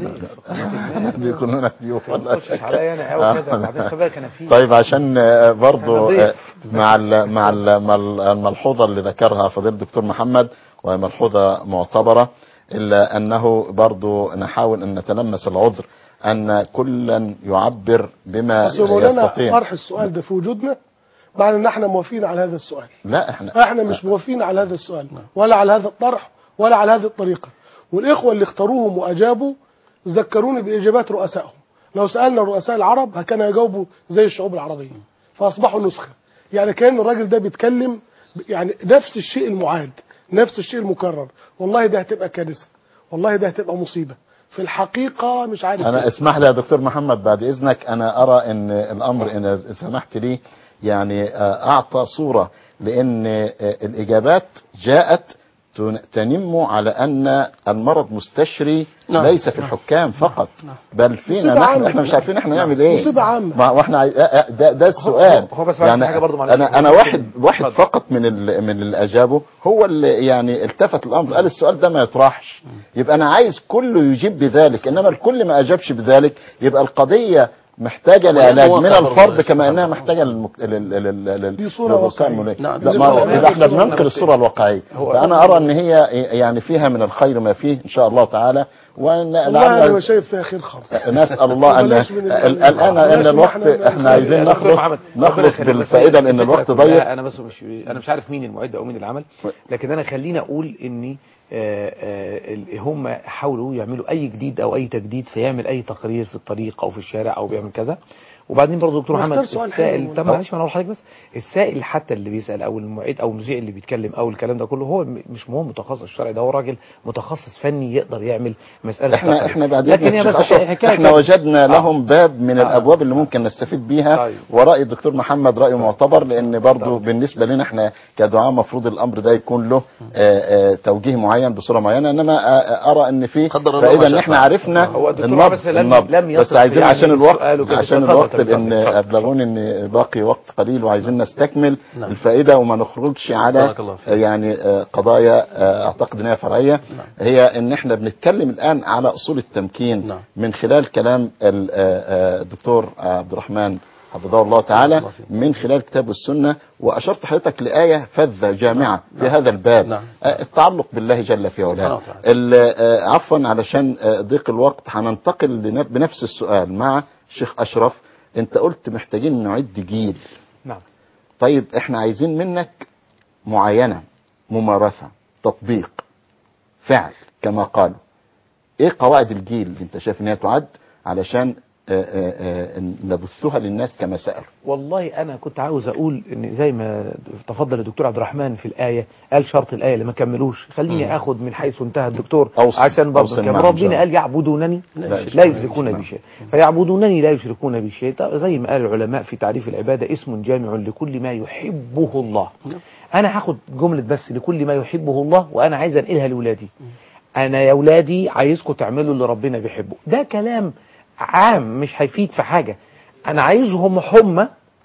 Speaker 1: بيكونون ضيوف ولا
Speaker 2: تخشش عليا انا قوي كده وبعدين خلي بالك انا في
Speaker 1: طيب عشان آه، برضو
Speaker 2: أنا
Speaker 1: آه، مع ال مع ال مع ال- الملحوظه اللي ذكرها فضيله الدكتور محمد وهي ملحوظه معتبره الا انه برضو نحاول ان نتلمس العذر ان كلا يعبر بما
Speaker 4: اصل مولانا
Speaker 1: يستطيع
Speaker 4: طرح السؤال ده في وجودنا معنى ان احنا موافقين على هذا السؤال
Speaker 1: لا احنا
Speaker 4: احنا مش موافقين على هذا السؤال ولا على هذا الطرح ولا على هذه الطريقه والاخوه اللي اختاروهم واجابوا ذكروني باجابات رؤسائهم لو سالنا رؤساء العرب كانوا يجاوبوا زي الشعوب العربيه فاصبحوا نسخه يعني كان الراجل ده بيتكلم يعني نفس الشيء المعاد نفس الشيء المكرر والله ده هتبقى كارثه والله ده هتبقى مصيبه في الحقيقه مش عارف
Speaker 1: انا
Speaker 4: إيه.
Speaker 1: اسمح لي يا دكتور محمد بعد اذنك انا ارى ان الامر ان سمحت لي يعني آه، اعطى صوره لان آه، الاجابات جاءت تن- تنم على ان المرض مستشري
Speaker 3: نعم.
Speaker 1: ليس في الحكام فقط بل فينا
Speaker 4: مصيبة
Speaker 1: نحن
Speaker 4: عامة.
Speaker 1: احنا مش عارفين احنا نعمل ايه
Speaker 4: مصيبة عامة.
Speaker 1: ما- واحنا عاي- آه، آه، ده, ده السؤال
Speaker 2: هو بس معلش حاجة برضو معلش.
Speaker 1: انا انا واحد واحد فقط من ال- من اللي اجابه هو اللي يعني التفت الامر قال السؤال ده ما يطرحش يبقى انا عايز كله يجيب بذلك انما الكل ما اجابش بذلك يبقى القضيه محتاجه لعلاج من
Speaker 3: واقع
Speaker 1: الفرد
Speaker 3: برضه.
Speaker 1: كما انها محتاجه للمك... لل... لل... لل...
Speaker 4: دي صورة
Speaker 1: للرسام
Speaker 4: واقعية.
Speaker 1: الملك.
Speaker 3: نعم،
Speaker 1: لا
Speaker 3: دي
Speaker 1: ما
Speaker 3: صورة
Speaker 1: يبقى احنا
Speaker 2: واقعية.
Speaker 1: بننقل الصوره الواقعيه
Speaker 2: هو-
Speaker 1: فانا ارى ان هي يعني فيها من الخير ما فيه ان شاء الله تعالى
Speaker 4: والله انا
Speaker 1: ولعل
Speaker 4: مش شايف فيها خير خالص
Speaker 1: نسال الله ان
Speaker 4: بلاش من ال-
Speaker 1: الان ان
Speaker 4: بلاش من
Speaker 1: الوقت
Speaker 4: احنا-
Speaker 1: احنا عايزين
Speaker 2: يا دكتور
Speaker 1: نخلص
Speaker 2: محمد، ربنا
Speaker 1: نخلص
Speaker 2: يخليك. بس
Speaker 1: بالفائده لان
Speaker 2: الفكرة
Speaker 1: الوقت
Speaker 2: كلها
Speaker 1: ضيق
Speaker 2: انا بس مش انا مش عارف مين المعد او مين اللي عمل لكن انا خليني اقول اني آه، آه، ال- هم حاولوا يعملوا اي جديد او اي تجديد فيعمل اي تقرير في الطريق او في الشارع او بيعمل كذا وبعدين برضه دكتور
Speaker 4: واختار
Speaker 2: محمد
Speaker 4: سؤال حلو
Speaker 2: السائل
Speaker 4: والله.
Speaker 2: طب معلش ما انا اقول لحضرتك بس السائل حتى اللي بيسال او المعيد او المذيع اللي بيتكلم او الكلام ده كله هو م- مش مهم متخصص شرعي ده هو راجل متخصص فني يقدر يعمل مساله
Speaker 1: احنا
Speaker 2: تقرير.
Speaker 1: احنا بعدين
Speaker 2: لكن هي بس حكاية-
Speaker 1: احنا وجدنا
Speaker 2: آه.
Speaker 1: لهم باب من
Speaker 2: آه.
Speaker 1: الابواب اللي ممكن نستفيد بيها
Speaker 2: طيب.
Speaker 1: وراي الدكتور محمد راي معتبر لان برضو بالنسبه لنا احنا كدعاء مفروض الامر ده يكون له آه، آه، توجيه معين بصوره معينه انما آه، آه، ارى ان في
Speaker 3: قدر الله
Speaker 1: فاذا
Speaker 3: ما
Speaker 1: ان
Speaker 3: شاء
Speaker 1: احنا
Speaker 3: فعل.
Speaker 1: عرفنا
Speaker 2: هو الدكتور
Speaker 1: النبض
Speaker 2: بس لم-
Speaker 1: النبض
Speaker 2: لم
Speaker 1: بس
Speaker 2: يصف
Speaker 1: عايزين
Speaker 2: يعني
Speaker 1: عشان الوقت
Speaker 2: سؤاله كده.
Speaker 1: عشان
Speaker 2: اتفضل،
Speaker 1: الوقت
Speaker 2: اتفضل،
Speaker 1: لان
Speaker 2: اتفضل.
Speaker 1: ابلغوني ان باقي وقت قليل وعايزين نستكمل
Speaker 3: نعم.
Speaker 1: الفائده وما نخرجش على
Speaker 3: بارك الله فيك.
Speaker 1: يعني آه، قضايا آه، اعتقد انها فرعيه هي ان احنا بنتكلم الان على اصول التمكين
Speaker 3: نعم.
Speaker 1: من خلال كلام ال- آه، آه، الدكتور عبد الرحمن حفظه الله تعالى
Speaker 3: الله فيك.
Speaker 1: من خلال الكتاب والسنه واشرت حضرتك لايه فذه جامعه في هذا الباب
Speaker 3: نعم.
Speaker 1: آه، التعلق بالله جل في علاه
Speaker 3: سبحانه وتعالى.
Speaker 1: ال- آه، عفوا علشان آه، ضيق الوقت هننتقل لن- بنفس السؤال مع الشيخ اشرف انت قلت محتاجين نعد جيل
Speaker 2: نعم
Speaker 1: طيب احنا عايزين منك معاينة ممارسة تطبيق فعل كما قالوا ايه قواعد الجيل اللي انت شايف ان هي تعد علشان آه، آه، آه، نبثها للناس كما سألوا
Speaker 2: والله انا كنت عاوز اقول ان زي ما تفضل الدكتور عبد الرحمن في الايه قال شرط الايه اللي ما كملوش خليني اخد من حيث انتهى الدكتور
Speaker 1: أوصل-
Speaker 2: عشان برضه
Speaker 1: أوصل
Speaker 2: كان
Speaker 1: معهم إن شاء
Speaker 2: ربنا
Speaker 1: الله.
Speaker 2: قال يعبدونني
Speaker 1: لا
Speaker 2: لا
Speaker 1: يشركون
Speaker 2: يشركون
Speaker 1: بي
Speaker 2: بي شيء فيعبدونني لا يشركون بي شيء طب زي ما قال العلماء في تعريف العباده اسم جامع لكل ما يحبه الله انا هاخد جمله بس لكل ما يحبه الله وانا عايز انقلها لاولادي انا يا ولادي عايزكم تعملوا اللي ربنا بيحبه ده كلام عام مش هيفيد في حاجه انا عايزهم هم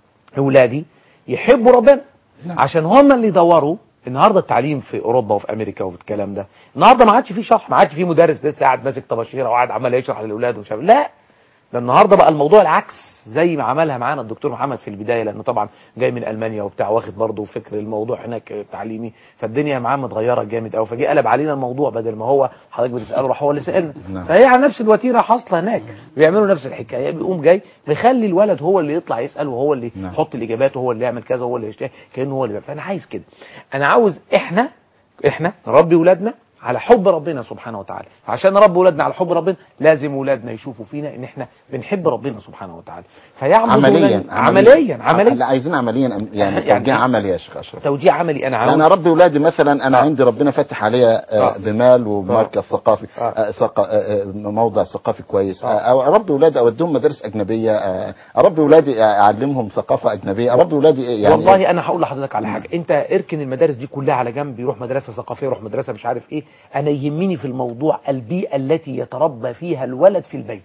Speaker 2: اولادي يحبوا ربنا عشان هم اللي يدوروا النهارده التعليم في اوروبا وفي امريكا وفي الكلام ده النهارده ما عادش فيه شرح ما عادش فيه مدرس لسه قاعد ماسك طباشيره وقاعد عمال يشرح للاولاد ومش عارف لا ده النهارده بقى الموضوع العكس زي ما عملها معانا الدكتور محمد في البدايه لانه طبعا جاي من المانيا وبتاع واخد برضه فكر الموضوع هناك تعليمي فالدنيا معاه متغيره جامد قوي فجه قلب علينا الموضوع بدل ما هو حضرتك بتساله راح هو اللي سالنا
Speaker 1: نعم.
Speaker 2: فهي على نفس الوتيره حاصله هناك بيعملوا نفس الحكايه بيقوم جاي بيخلي الولد هو اللي يطلع يسال وهو اللي
Speaker 1: نعم.
Speaker 2: يحط الاجابات وهو اللي يعمل كذا وهو اللي يشتغل كانه هو اللي بيعمل. فانا عايز كده انا عاوز احنا احنا نربي ولادنا على حب ربنا سبحانه وتعالى عشان نربي ولادنا على حب ربنا لازم ولادنا يشوفوا فينا ان احنا بنحب ربنا سبحانه وتعالى فيعبدوا
Speaker 1: عمليا
Speaker 2: لنا- عمليا عمليا
Speaker 1: لا عايزين عمليا أم- يعني
Speaker 2: يعني
Speaker 1: توجيه
Speaker 2: إيه؟
Speaker 1: عملي يا شيخ اشرف
Speaker 2: توجيه عملي انا عاوز
Speaker 1: انا اربي اولادي مثلا انا عندي ربنا فتح عليا آه،
Speaker 2: آه.
Speaker 1: بمال ومركز ثقافي آه، ثق- آه، آه، موضع ثقافي كويس آه، أو اربي اولادي اوديهم مدارس اجنبيه آه، اربي اولادي آه، اعلمهم ثقافه اجنبيه اربي اولادي يعني
Speaker 2: والله انا هقول لحضرتك على حاجه انت اركن المدارس دي كلها على جنب يروح مدرسه ثقافيه يروح مدرسه مش عارف ايه انا يهمني في الموضوع البيئه التي يتربى فيها الولد في البيت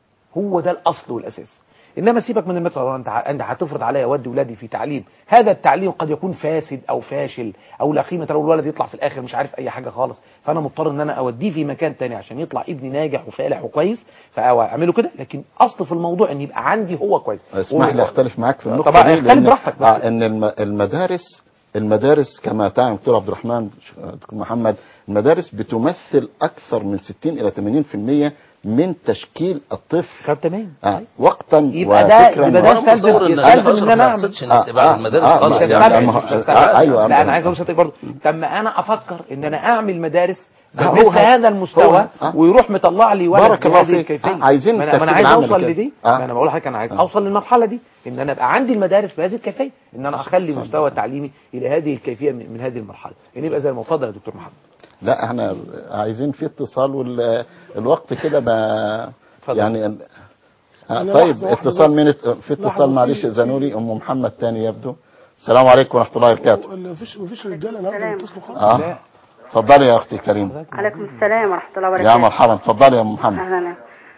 Speaker 2: هو ده الاصل والاساس انما سيبك من المدرسه انت ع- انت هتفرض عليا اودي ولادي في تعليم هذا التعليم قد يكون فاسد او فاشل او لا قيمه له الولد يطلع في الاخر مش عارف اي حاجه خالص فانا مضطر ان انا اوديه في مكان تاني عشان يطلع ابني ناجح وفالح وكويس فاعمله كده لكن اصل في الموضوع ان يبقى عندي هو كويس
Speaker 1: اسمح لي اختلف معاك في النقطه
Speaker 2: طبعا
Speaker 1: دي
Speaker 2: اختلف
Speaker 1: لأن-
Speaker 2: براحتك بس.
Speaker 1: آه ان الم- المدارس المدارس كما تعلم دكتور عبد الرحمن دكتور محمد المدارس بتمثل اكثر من 60 الى 80% من تشكيل الطفل
Speaker 2: طب تمام
Speaker 1: آه وقتا
Speaker 2: يبقى ده-
Speaker 1: وفكرا
Speaker 2: يبقى ده
Speaker 1: و-
Speaker 2: يستلزم-
Speaker 3: متصور ان
Speaker 2: يستلزم
Speaker 3: الشيخ
Speaker 2: ان
Speaker 3: اشرف
Speaker 2: انا
Speaker 3: ما
Speaker 2: اعمل
Speaker 3: يقصدش ان استبعاد المدارس
Speaker 1: آه،
Speaker 3: خالص
Speaker 1: مش
Speaker 3: يعني
Speaker 1: هستبعد، مش هستبعد. آه، أيوة،
Speaker 2: لا انا
Speaker 1: أنا-
Speaker 2: عايز اقول لحضرتك برضه طب ما انا افكر ان انا اعمل مدارس
Speaker 1: هو-
Speaker 2: بمثل هذا
Speaker 1: هو-
Speaker 2: المستوى
Speaker 1: آه.
Speaker 2: ويروح مطلع لي ولد
Speaker 1: بارك الله
Speaker 2: بهذه
Speaker 1: فيك.
Speaker 2: الكيفيه
Speaker 1: آه، عايزين
Speaker 2: ما انا ما أنا
Speaker 1: الترتيب
Speaker 2: عايز
Speaker 1: العملي
Speaker 2: اوصل
Speaker 1: كده.
Speaker 2: لدي
Speaker 1: آه.
Speaker 2: ما انا بقول لحضرتك انا عايز
Speaker 1: آه.
Speaker 2: اوصل للمرحله دي ان انا ابقى عندي المدارس بهذه الكيفيه ان انا اخلي مستوى تعليمي الى هذه الكيفيه من من هذه المرحله ان يبقى زي المفضل يا دكتور محمد
Speaker 1: لا احنا عايزين في اتصال والوقت كده ما يعني ال- آه،
Speaker 4: أنا
Speaker 1: طيب
Speaker 4: لحظة واحدة
Speaker 1: اتصال
Speaker 4: بس.
Speaker 1: مين في
Speaker 4: لحظة،
Speaker 1: اتصال معلش
Speaker 4: في-
Speaker 1: زانولي ام محمد تاني يبدو السلام عليكم ورحمه الله وبركاته
Speaker 4: مفيش مفيش رجاله النهارده بيتصلوا خالص
Speaker 1: اه اتفضلي يا اختي كريم
Speaker 15: عليكم السلام ورحمة الله
Speaker 1: يا
Speaker 15: وبركاته
Speaker 1: مرحبا اتفضلي يا ام محمد
Speaker 15: أهلا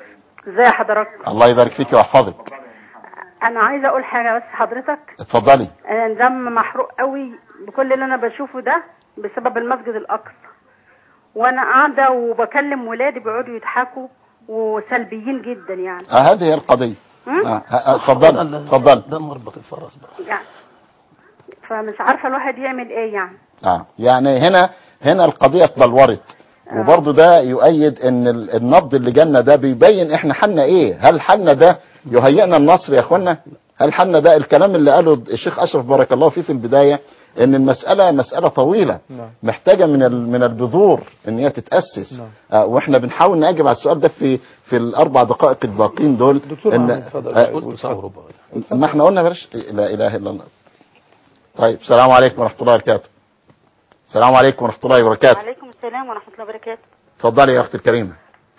Speaker 15: ازي حضرتك
Speaker 1: الله يبارك فيك ويحفظك
Speaker 15: أنا عايزة أقول حاجة بس حضرتك
Speaker 1: اتفضلي
Speaker 15: أنا دم محروق قوي بكل اللي أنا بشوفه ده بسبب المسجد الأقصى وأنا قاعدة وبكلم ولادي بيقعدوا يضحكوا وسلبيين جدا يعني
Speaker 1: آه هذه هي القضيه
Speaker 15: هم؟
Speaker 1: آه آه، اتفضلي اتفضلي
Speaker 3: ده مربط الفرس بقى
Speaker 15: يعني فمش عارفة الواحد يعمل إيه يعني
Speaker 1: اه يعني هنا هنا القضيه اتبلورت وبرضه ده يؤيد ان ال- النبض اللي جالنا ده بيبين احنا حالنا ايه هل حالنا ده يهيئنا النصر يا اخوانا هل حالنا ده الكلام اللي قاله الشيخ اشرف بارك الله فيه في البدايه ان المساله مساله طويله
Speaker 2: نعم.
Speaker 1: محتاجه من ال- من البذور ان هي تتاسس
Speaker 2: نعم.
Speaker 1: آه واحنا بنحاول نجيب على السؤال ده في في الاربع دقائق الباقين دول
Speaker 2: دكتور محمد، اتفضل.
Speaker 1: آه،
Speaker 3: قلت ساعة وربع
Speaker 1: ما احنا قلنا بلاش لا اله الا الله طيب السلام عليكم ورحمه الله وبركاته السلام عليكم ورحمه الله وبركاته
Speaker 15: وعليكم السلام ورحمة الله وبركاته
Speaker 1: اتفضلي يا اختي الكريمه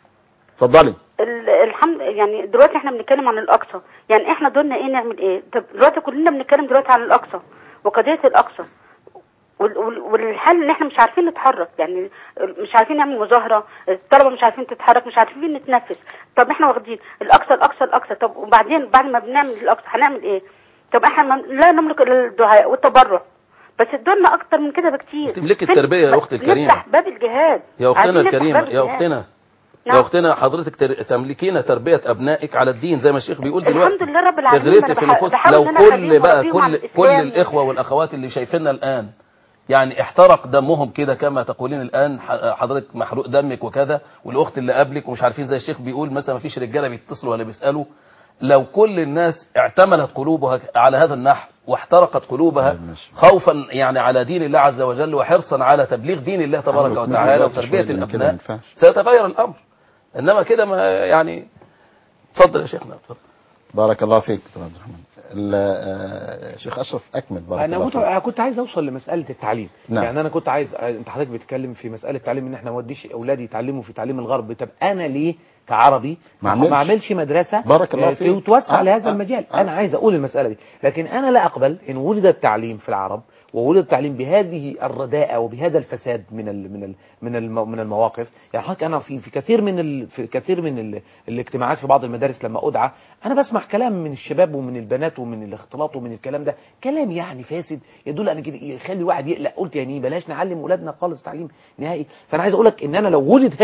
Speaker 1: اتفضلي
Speaker 15: ال- الحمد يعني دلوقتي احنا بنتكلم عن الاقصى يعني احنا دورنا ايه نعمل ايه طب دلوقتي كلنا بنتكلم دلوقتي عن الاقصى وقضيه الاقصى وال- وال- والحل ان احنا مش عارفين نتحرك يعني مش عارفين نعمل مظاهره الطلبه مش عارفين تتحرك مش عارفين نتنفس طب احنا واخدين الاقصى الاقصى الاقصى طب وبعدين بعد ما بنعمل الاقصى هنعمل ايه طب احنا ما- لا نملك الا الدعاء والتبرع بس دورنا اكتر من كده بكتير
Speaker 3: تملكي
Speaker 15: فين-
Speaker 3: التربية يا أختي الكريمة.
Speaker 15: نفتح باب الجهاد
Speaker 3: يا اختنا
Speaker 15: عايزين نفتح
Speaker 3: الكريمه
Speaker 15: باب
Speaker 3: يا
Speaker 15: الجهاد.
Speaker 3: اختنا
Speaker 15: نعم.
Speaker 3: يا اختنا حضرتك تر- تملكين تربيه ابنائك على الدين زي ما الشيخ بيقول دلوقتي
Speaker 15: الحمد لله رب العالمين
Speaker 3: تغرسي
Speaker 15: أنا
Speaker 3: في
Speaker 15: بح-
Speaker 3: نفوس
Speaker 15: بحاول
Speaker 3: لو
Speaker 15: إن أنا
Speaker 3: كل
Speaker 15: أخليهم
Speaker 3: بقى
Speaker 15: وأربيهم على
Speaker 3: كل كل
Speaker 15: الإسلام.
Speaker 3: الاخوه والاخوات اللي شايفيننا الان يعني احترق دمهم كده كما تقولين الان ح- حضرتك محروق دمك وكذا والاخت اللي قبلك ومش عارفين زي الشيخ بيقول مثلا ما فيش رجاله بيتصلوا ولا بيسالوا لو كل الناس اعتمدت قلوبها على هذا النحو واحترقت قلوبها خوفا يعني على دين الله عز وجل وحرصا على تبليغ دين الله تبارك
Speaker 1: عندك
Speaker 3: وتعالى
Speaker 1: مثل
Speaker 3: وتربيه
Speaker 1: شوية من كده ما
Speaker 3: الابناء
Speaker 1: ينفعش.
Speaker 3: سيتغير الامر انما كده ما يعني اتفضل يا شيخنا اتفضل
Speaker 1: بارك الله فيك دكتور عبد الرحمن ال- آه، شيخ اشرف اكمل بارك
Speaker 2: انا
Speaker 1: الله
Speaker 2: كنت
Speaker 1: فيك
Speaker 2: أنا كنت عايز اوصل لمساله التعليم
Speaker 1: نعم.
Speaker 2: يعني انا كنت عايز انت حضرتك بتتكلم في مساله التعليم ان احنا ما نوديش اولادي يتعلموا في تعليم الغرب طب انا ليه كعربي
Speaker 1: ما أعملش.
Speaker 2: ما اعملش مدرسه
Speaker 1: بارك الله
Speaker 2: آه،
Speaker 1: فيك.
Speaker 2: توسع
Speaker 1: آه،
Speaker 2: لهذا
Speaker 1: آه،
Speaker 2: المجال انا عايز اقول المساله دي لكن انا لا اقبل ان وجد التعليم في العرب ووجد التعليم بهذه الرداءه وبهذا الفساد من ال من ال من الم من المواقف يعني حضرتك انا في في كثير من ال في كثير من ال الاجتماعات في بعض المدارس لما ادعى انا بسمع كلام من الشباب ومن البنات ومن الاختلاط ومن الكلام ده كلام يعني فاسد يدل ان كده يخلي الواحد يقلق قلت يعني إيه، بلاش نعلم اولادنا خالص تعليم نهائي فانا عايز اقول لك ان انا لو وجد هذا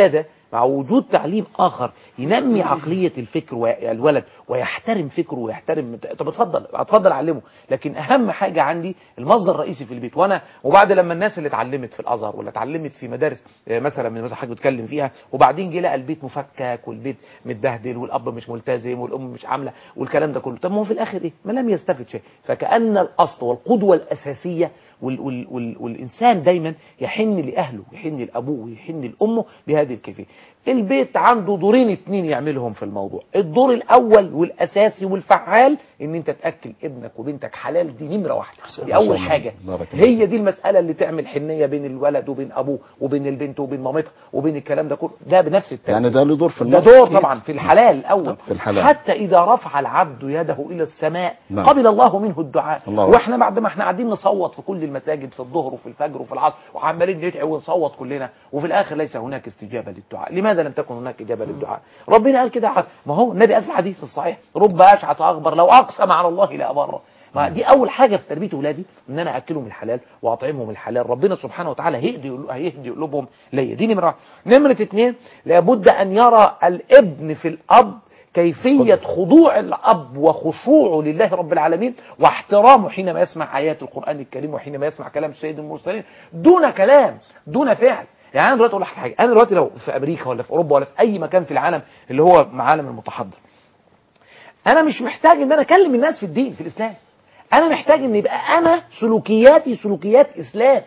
Speaker 2: مع وجود تعليم اخر ينمي عقليه الفكر والولد ويحترم فكره ويحترم طب اتفضل اتفضل علمه لكن اهم حاجه عندي المصدر الرئيسي في البيت وانا وبعد لما الناس اللي اتعلمت في الازهر ولا اتعلمت في مدارس آه، مثلا من مثلا حضرتك بتتكلم فيها وبعدين جه لقى البيت مفكك والبيت متبهدل والاب مش ملتزم والام مش عامله والكلام ده كله طب ما هو في الاخر ايه ما لم يستفد شيء فكان الاصل والقدوه الاساسيه وال وال وال والإنسان دايما يحن لأهله يحن لأبوه ويحن لأمه بهذه الكيفية البيت عنده دورين اتنين يعملهم في الموضوع الدور الأول والأساسي والفعال إن أنت تأكل ابنك وبنتك حلال دي نمرة واحدة دي أول حاجة
Speaker 1: بارك الله.
Speaker 2: هي دي المسألة اللي تعمل حنية بين الولد وبين أبوه وبين البنت وبين مامتها وبين الكلام ده كله ده بنفس الترتيب
Speaker 1: يعني ده له دور في
Speaker 2: ده
Speaker 1: النص
Speaker 2: دور طبعا في الحلال الأول
Speaker 1: في الحلال.
Speaker 2: حتى إذا رفع العبد يده إلى السماء
Speaker 1: نعم.
Speaker 2: قبل الله منه الدعاء
Speaker 1: الله
Speaker 2: واحنا بعد ما احنا قاعدين نصوت في كل المساجد في الظهر وفي الفجر وفي العصر وعمالين ندعي ونصوت كلنا وفي الاخر ليس هناك استجابه للدعاء لماذا لم تكن هناك اجابه للدعاء ربنا قال كده ما هو النبي قال في الحديث الصحيح رب اشعث اغبر لو اقسم على الله لابره ما دي اول حاجه في تربيه اولادي ان انا اكلهم الحلال واطعمهم الحلال ربنا سبحانه وتعالى هيهدي هيهدي قلوبهم ليا دي نمره واحد. نمره اتنين لابد ان يرى الابن في الاب كيفية خضوع الأب وخشوعه لله رب العالمين واحترامه حينما يسمع آيات القرآن الكريم وحينما يسمع كلام سيد المرسلين دون كلام دون فعل يعني أنا دلوقتي أقول لك حاجة أنا دلوقتي لو في أمريكا ولا في أوروبا ولا في أي مكان في العالم اللي هو عالم المتحضر أنا مش محتاج إن أنا أكلم الناس في الدين في الإسلام أنا محتاج إن يبقى أنا سلوكياتي سلوكيات إسلام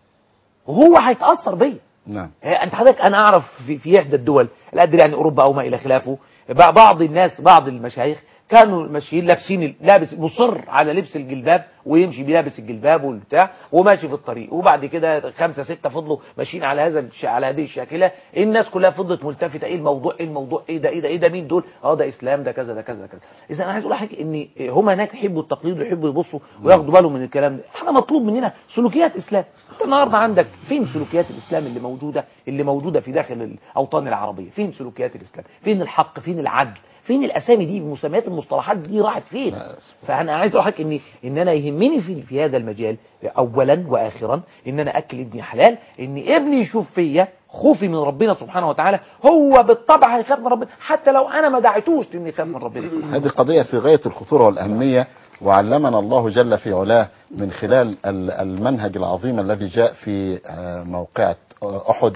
Speaker 2: وهو هيتأثر بيا
Speaker 1: نعم
Speaker 2: إيه، انت حضرتك انا اعرف في, في احدى الدول لا ادري يعني اوروبا او ما الى خلافه بع- بعض الناس بعض المشايخ كانوا ماشيين لابسين ال- لابس مصر على لبس الجلباب ويمشي بيلابس الجلباب والبتاع وماشي في الطريق وبعد كده خمسه سته فضلوا ماشيين على هذا الش... على هذه الشاكله الناس كلها فضلت ملتفته ايه الموضوع ايه الموضوع ايه ده ايه ده ايه ده مين دول اه ده اسلام ده كذا ده كذا ده كذا اذا انا عايز اقول لحضرتك ان هم هناك يحبوا التقليد ويحبوا يبصوا وياخدوا بالهم من الكلام ده احنا مطلوب مننا سلوكيات اسلام انت النهارده عندك فين سلوكيات الاسلام اللي موجوده اللي موجوده في داخل الاوطان العربيه فين سلوكيات الاسلام فين الحق فين العدل فين الاسامي دي المسميات المصطلحات دي راحت فين فانا عايز اقول لحضرتك ان ان انا يهمني في في هذا المجال اولا واخرا ان انا اكل ابني حلال ان ابني يشوف فيا خوفي من ربنا سبحانه وتعالى هو بالطبع هيخاف من ربنا حتى لو انا ما دعيتوش ان يخاف من ربنا
Speaker 1: هذه قضية في غاية الخطورة والأهمية وعلمنا الله جل في علاه من خلال ال- المنهج العظيم الذي جاء في آه، موقعة أحد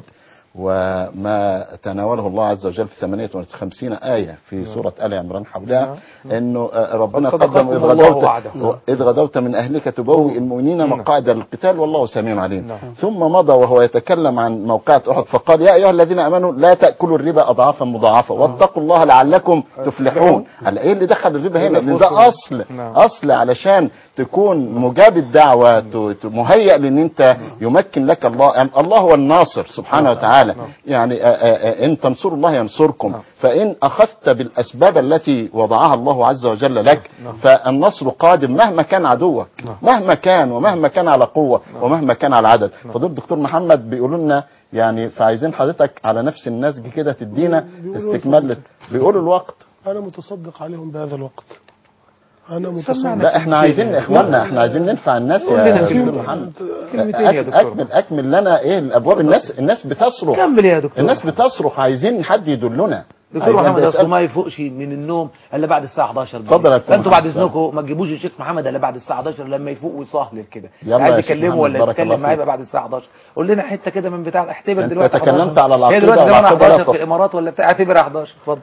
Speaker 1: وما تناوله الله عز وجل في 58 آية في سورة آل عمران حولها أنه آه، ربنا
Speaker 2: وصدقكم
Speaker 1: قدم إذ
Speaker 2: الله
Speaker 1: غدوت
Speaker 2: وعده.
Speaker 1: إذ غدوت من أهلك تبوئ المؤمنين مقاعد للقتال والله سميع عليم ثم مضى وهو يتكلم عن موقعة أحد فقال يا أيها الذين آمنوا لا تأكلوا الربا أضعافا مضاعفة واتقوا الله لعلكم تفلحون على إيه اللي دخل الربا هنا لأن ده أصل أصل علشان تكون مجاب الدعوة ت- ت- مهيأ لأن أنت يمكن لك الله يعني الله هو الناصر سبحانه وتعالى يعني آه، آه، آه، إن تنصروا الله ينصركم فإن أخذت بالأسباب التي وضعها الله عز وجل لك فالنصر قادم مهما كان عدوك مهما كان ومهما كان على قوة ومهما كان على عدد فضل الدكتور محمد بيقولوا لنا يعني فعايزين حضرتك على نفس النسج كده تدينا
Speaker 4: بيقولوا
Speaker 1: استكمال لت- بيقولوا الوقت
Speaker 4: انا متصدق عليهم بهذا الوقت انا
Speaker 1: لا
Speaker 4: متصدق
Speaker 1: احنا عايزين اخواننا احنا عايزين ننفع الناس
Speaker 2: قول
Speaker 1: يا
Speaker 2: لنا
Speaker 1: دكتور
Speaker 2: كلمة-
Speaker 1: محمد
Speaker 2: كلمتين يا
Speaker 1: أك-
Speaker 2: دكتور.
Speaker 1: اكمل اكمل لنا ايه الابواب الناس الناس بتصرخ
Speaker 2: كمل يا دكتور
Speaker 1: الناس بتصرخ عايزين حد يدلنا
Speaker 2: دكتور
Speaker 1: عايزين
Speaker 2: محمد
Speaker 1: ده
Speaker 2: اصله
Speaker 1: يسأل-
Speaker 2: ما يفوقش من النوم الا بعد الساعه 11 بالليل.
Speaker 1: اتفضل يا دكتور
Speaker 2: فانتوا بعد
Speaker 1: محمد.
Speaker 2: اذنكم ما تجيبوش الشيخ محمد الا بعد الساعه 11 لما يفوق ويصهلل كده
Speaker 1: يلا
Speaker 2: عايز
Speaker 1: يا شيخ
Speaker 2: يكلمه
Speaker 1: محمد،
Speaker 2: ولا
Speaker 1: بارك
Speaker 2: يتكلم
Speaker 1: الله
Speaker 2: معاه
Speaker 1: فيك.
Speaker 2: يبقى بعد الساعه 11 قول لنا حته كده من بتاع اعتبر
Speaker 1: أنت
Speaker 2: دلوقتي
Speaker 1: تكلمت
Speaker 2: 11.
Speaker 1: على العقيدة
Speaker 2: هي دلوقتي زمان
Speaker 1: والعقيدة
Speaker 2: 11
Speaker 1: لفظ.
Speaker 2: في الامارات ولا بتاع اعتبر 11 اتفضل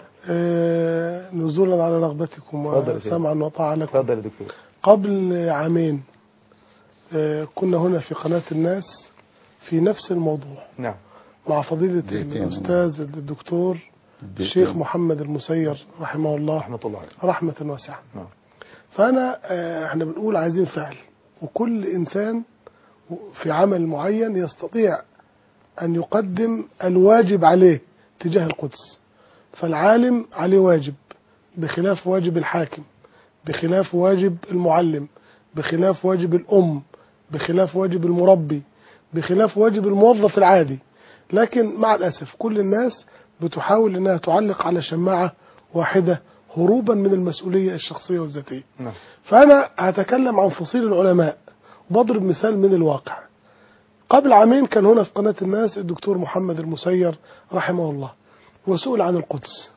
Speaker 4: آه، نزولا على رغبتكم
Speaker 2: اتفضل يا سيدي.
Speaker 4: وسمعا وطاعة لكم
Speaker 2: اتفضل يا دكتور
Speaker 4: قبل عامين آه، كنا هنا في قناة الناس في نفس الموضوع
Speaker 2: نعم
Speaker 4: مع فضيلة
Speaker 1: دقيقتين.
Speaker 4: الأستاذ الدكتور
Speaker 1: دقيقتين.
Speaker 4: الشيخ محمد المسير رحمه الله
Speaker 2: رحمه الله عليه
Speaker 4: رحمة واسعة
Speaker 2: نعم.
Speaker 4: فأنا آه، احنا بنقول عايزين فعل وكل إنسان في عمل معين يستطيع أن يقدم الواجب عليه تجاه القدس فالعالم عليه واجب بخلاف واجب الحاكم بخلاف واجب المعلم بخلاف واجب الأم بخلاف واجب المربي بخلاف واجب الموظف العادي لكن مع الأسف كل الناس بتحاول أنها تعلق على شماعة واحدة هروبا من المسؤولية الشخصية والذاتية
Speaker 2: نعم.
Speaker 4: فأنا هتكلم عن فصيل العلماء بضرب مثال من الواقع قبل عامين كان هنا في قناة الناس الدكتور محمد المسير رحمه الله وسئل عن القدس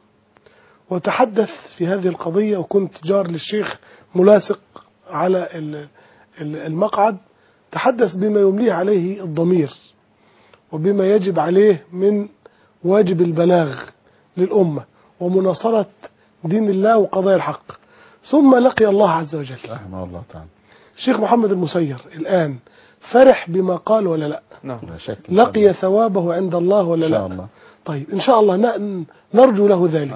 Speaker 4: وتحدث في هذه القضية وكنت جار للشيخ ملاصق على ال- ال- المقعد تحدث بما يمليه عليه الضمير وبما يجب عليه من واجب البلاغ للأمة ومناصرة دين الله وقضايا الحق ثم لقي الله عز وجل
Speaker 1: رحمه الله تعالى
Speaker 4: الشيخ محمد المسير الآن فرح بما قال ولا لا
Speaker 2: نعم
Speaker 1: لا شك
Speaker 4: لقي ثوابه عند الله ولا
Speaker 1: إن
Speaker 4: لا
Speaker 1: شاء الله
Speaker 4: طيب إن شاء الله ن- نرجو له ذلك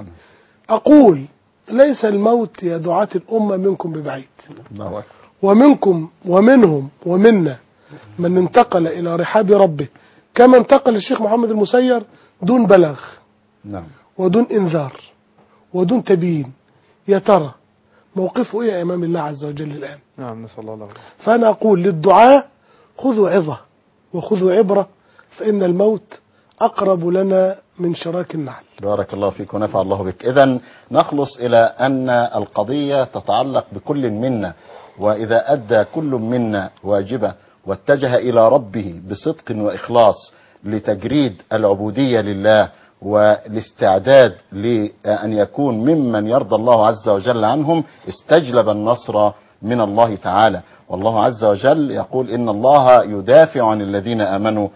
Speaker 4: أقول ليس الموت يا دعاة الأمة منكم ببعيد
Speaker 1: الله أكبر
Speaker 4: ومنكم ومنهم ومنا من انتقل إلى رحاب ربه كما انتقل الشيخ محمد المسير دون بلاغ
Speaker 1: نعم
Speaker 4: ودون إنذار ودون تبيين يا ترى موقفه إيه أمام الله عز وجل الآن
Speaker 2: نعم نسأل الله العافية
Speaker 4: فأنا أقول للدعاء خذوا عظة وخذوا عبرة فإن الموت أقرب لنا من شراك النعل
Speaker 1: بارك الله فيك ونفع الله بك إذا نخلص إلى أن القضية تتعلق بكل منا وإذا أدى كل منا واجبه واتجه إلى ربه بصدق وإخلاص لتجريد العبودية لله والاستعداد لأن يكون ممن يرضى الله عز وجل عنهم استجلب النصر من الله تعالى والله عز وجل يقول إن الله يدافع عن الذين آمنوا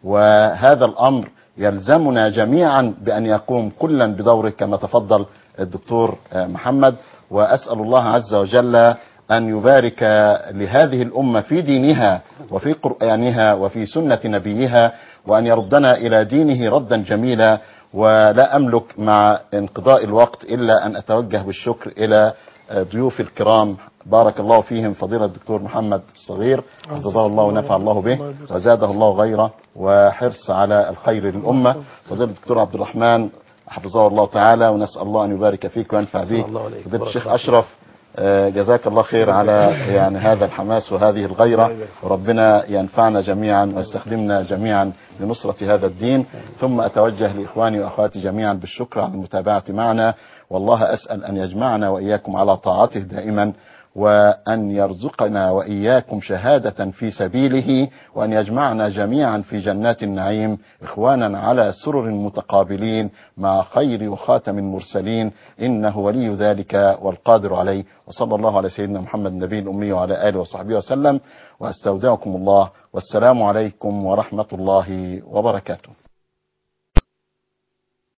Speaker 1: وهذا الأمر يلزمنا جميعا بأن يقوم كلا بدوره كما تفضل الدكتور محمد وأسأل الله عز وجل أن يبارك لهذه الأمة في دينها وفي قرآنها وفي سنة نبيها وأن يردنا إلى دينه ردا جميلا ولا أملك مع انقضاء الوقت إلا أن أتوجه بالشكر إلى ضيوف الكرام بارك الله فيهم فضيلة الدكتور محمد الصغير حفظه الله ونفع الله به وزاده الله غيره وحرص على الخير للأمة فضيلة الدكتور عبد الرحمن حفظه الله تعالى ونسأل الله أن يبارك فيك وينفع بك فضيلة الشيخ أشرف آه، جزاك الله خير على يعني هذا الحماس وهذه الغيرة وربنا ينفعنا جميعا ويستخدمنا جميعا لنصرة هذا الدين ثم أتوجه لإخواني وأخواتي جميعا بالشكر على المتابعة معنا والله أسأل أن يجمعنا وإياكم على طاعته دائما وأن يرزقنا وإياكم شهادة في سبيله وأن يجمعنا جميعا في جنات النعيم إخوانا على سرر متقابلين مع خير وخاتم المرسلين إنه ولي ذلك والقادر عليه وصلى الله على سيدنا محمد النبي الأمي وعلى آله وصحبه وسلم وأستودعكم الله والسلام عليكم ورحمة الله وبركاته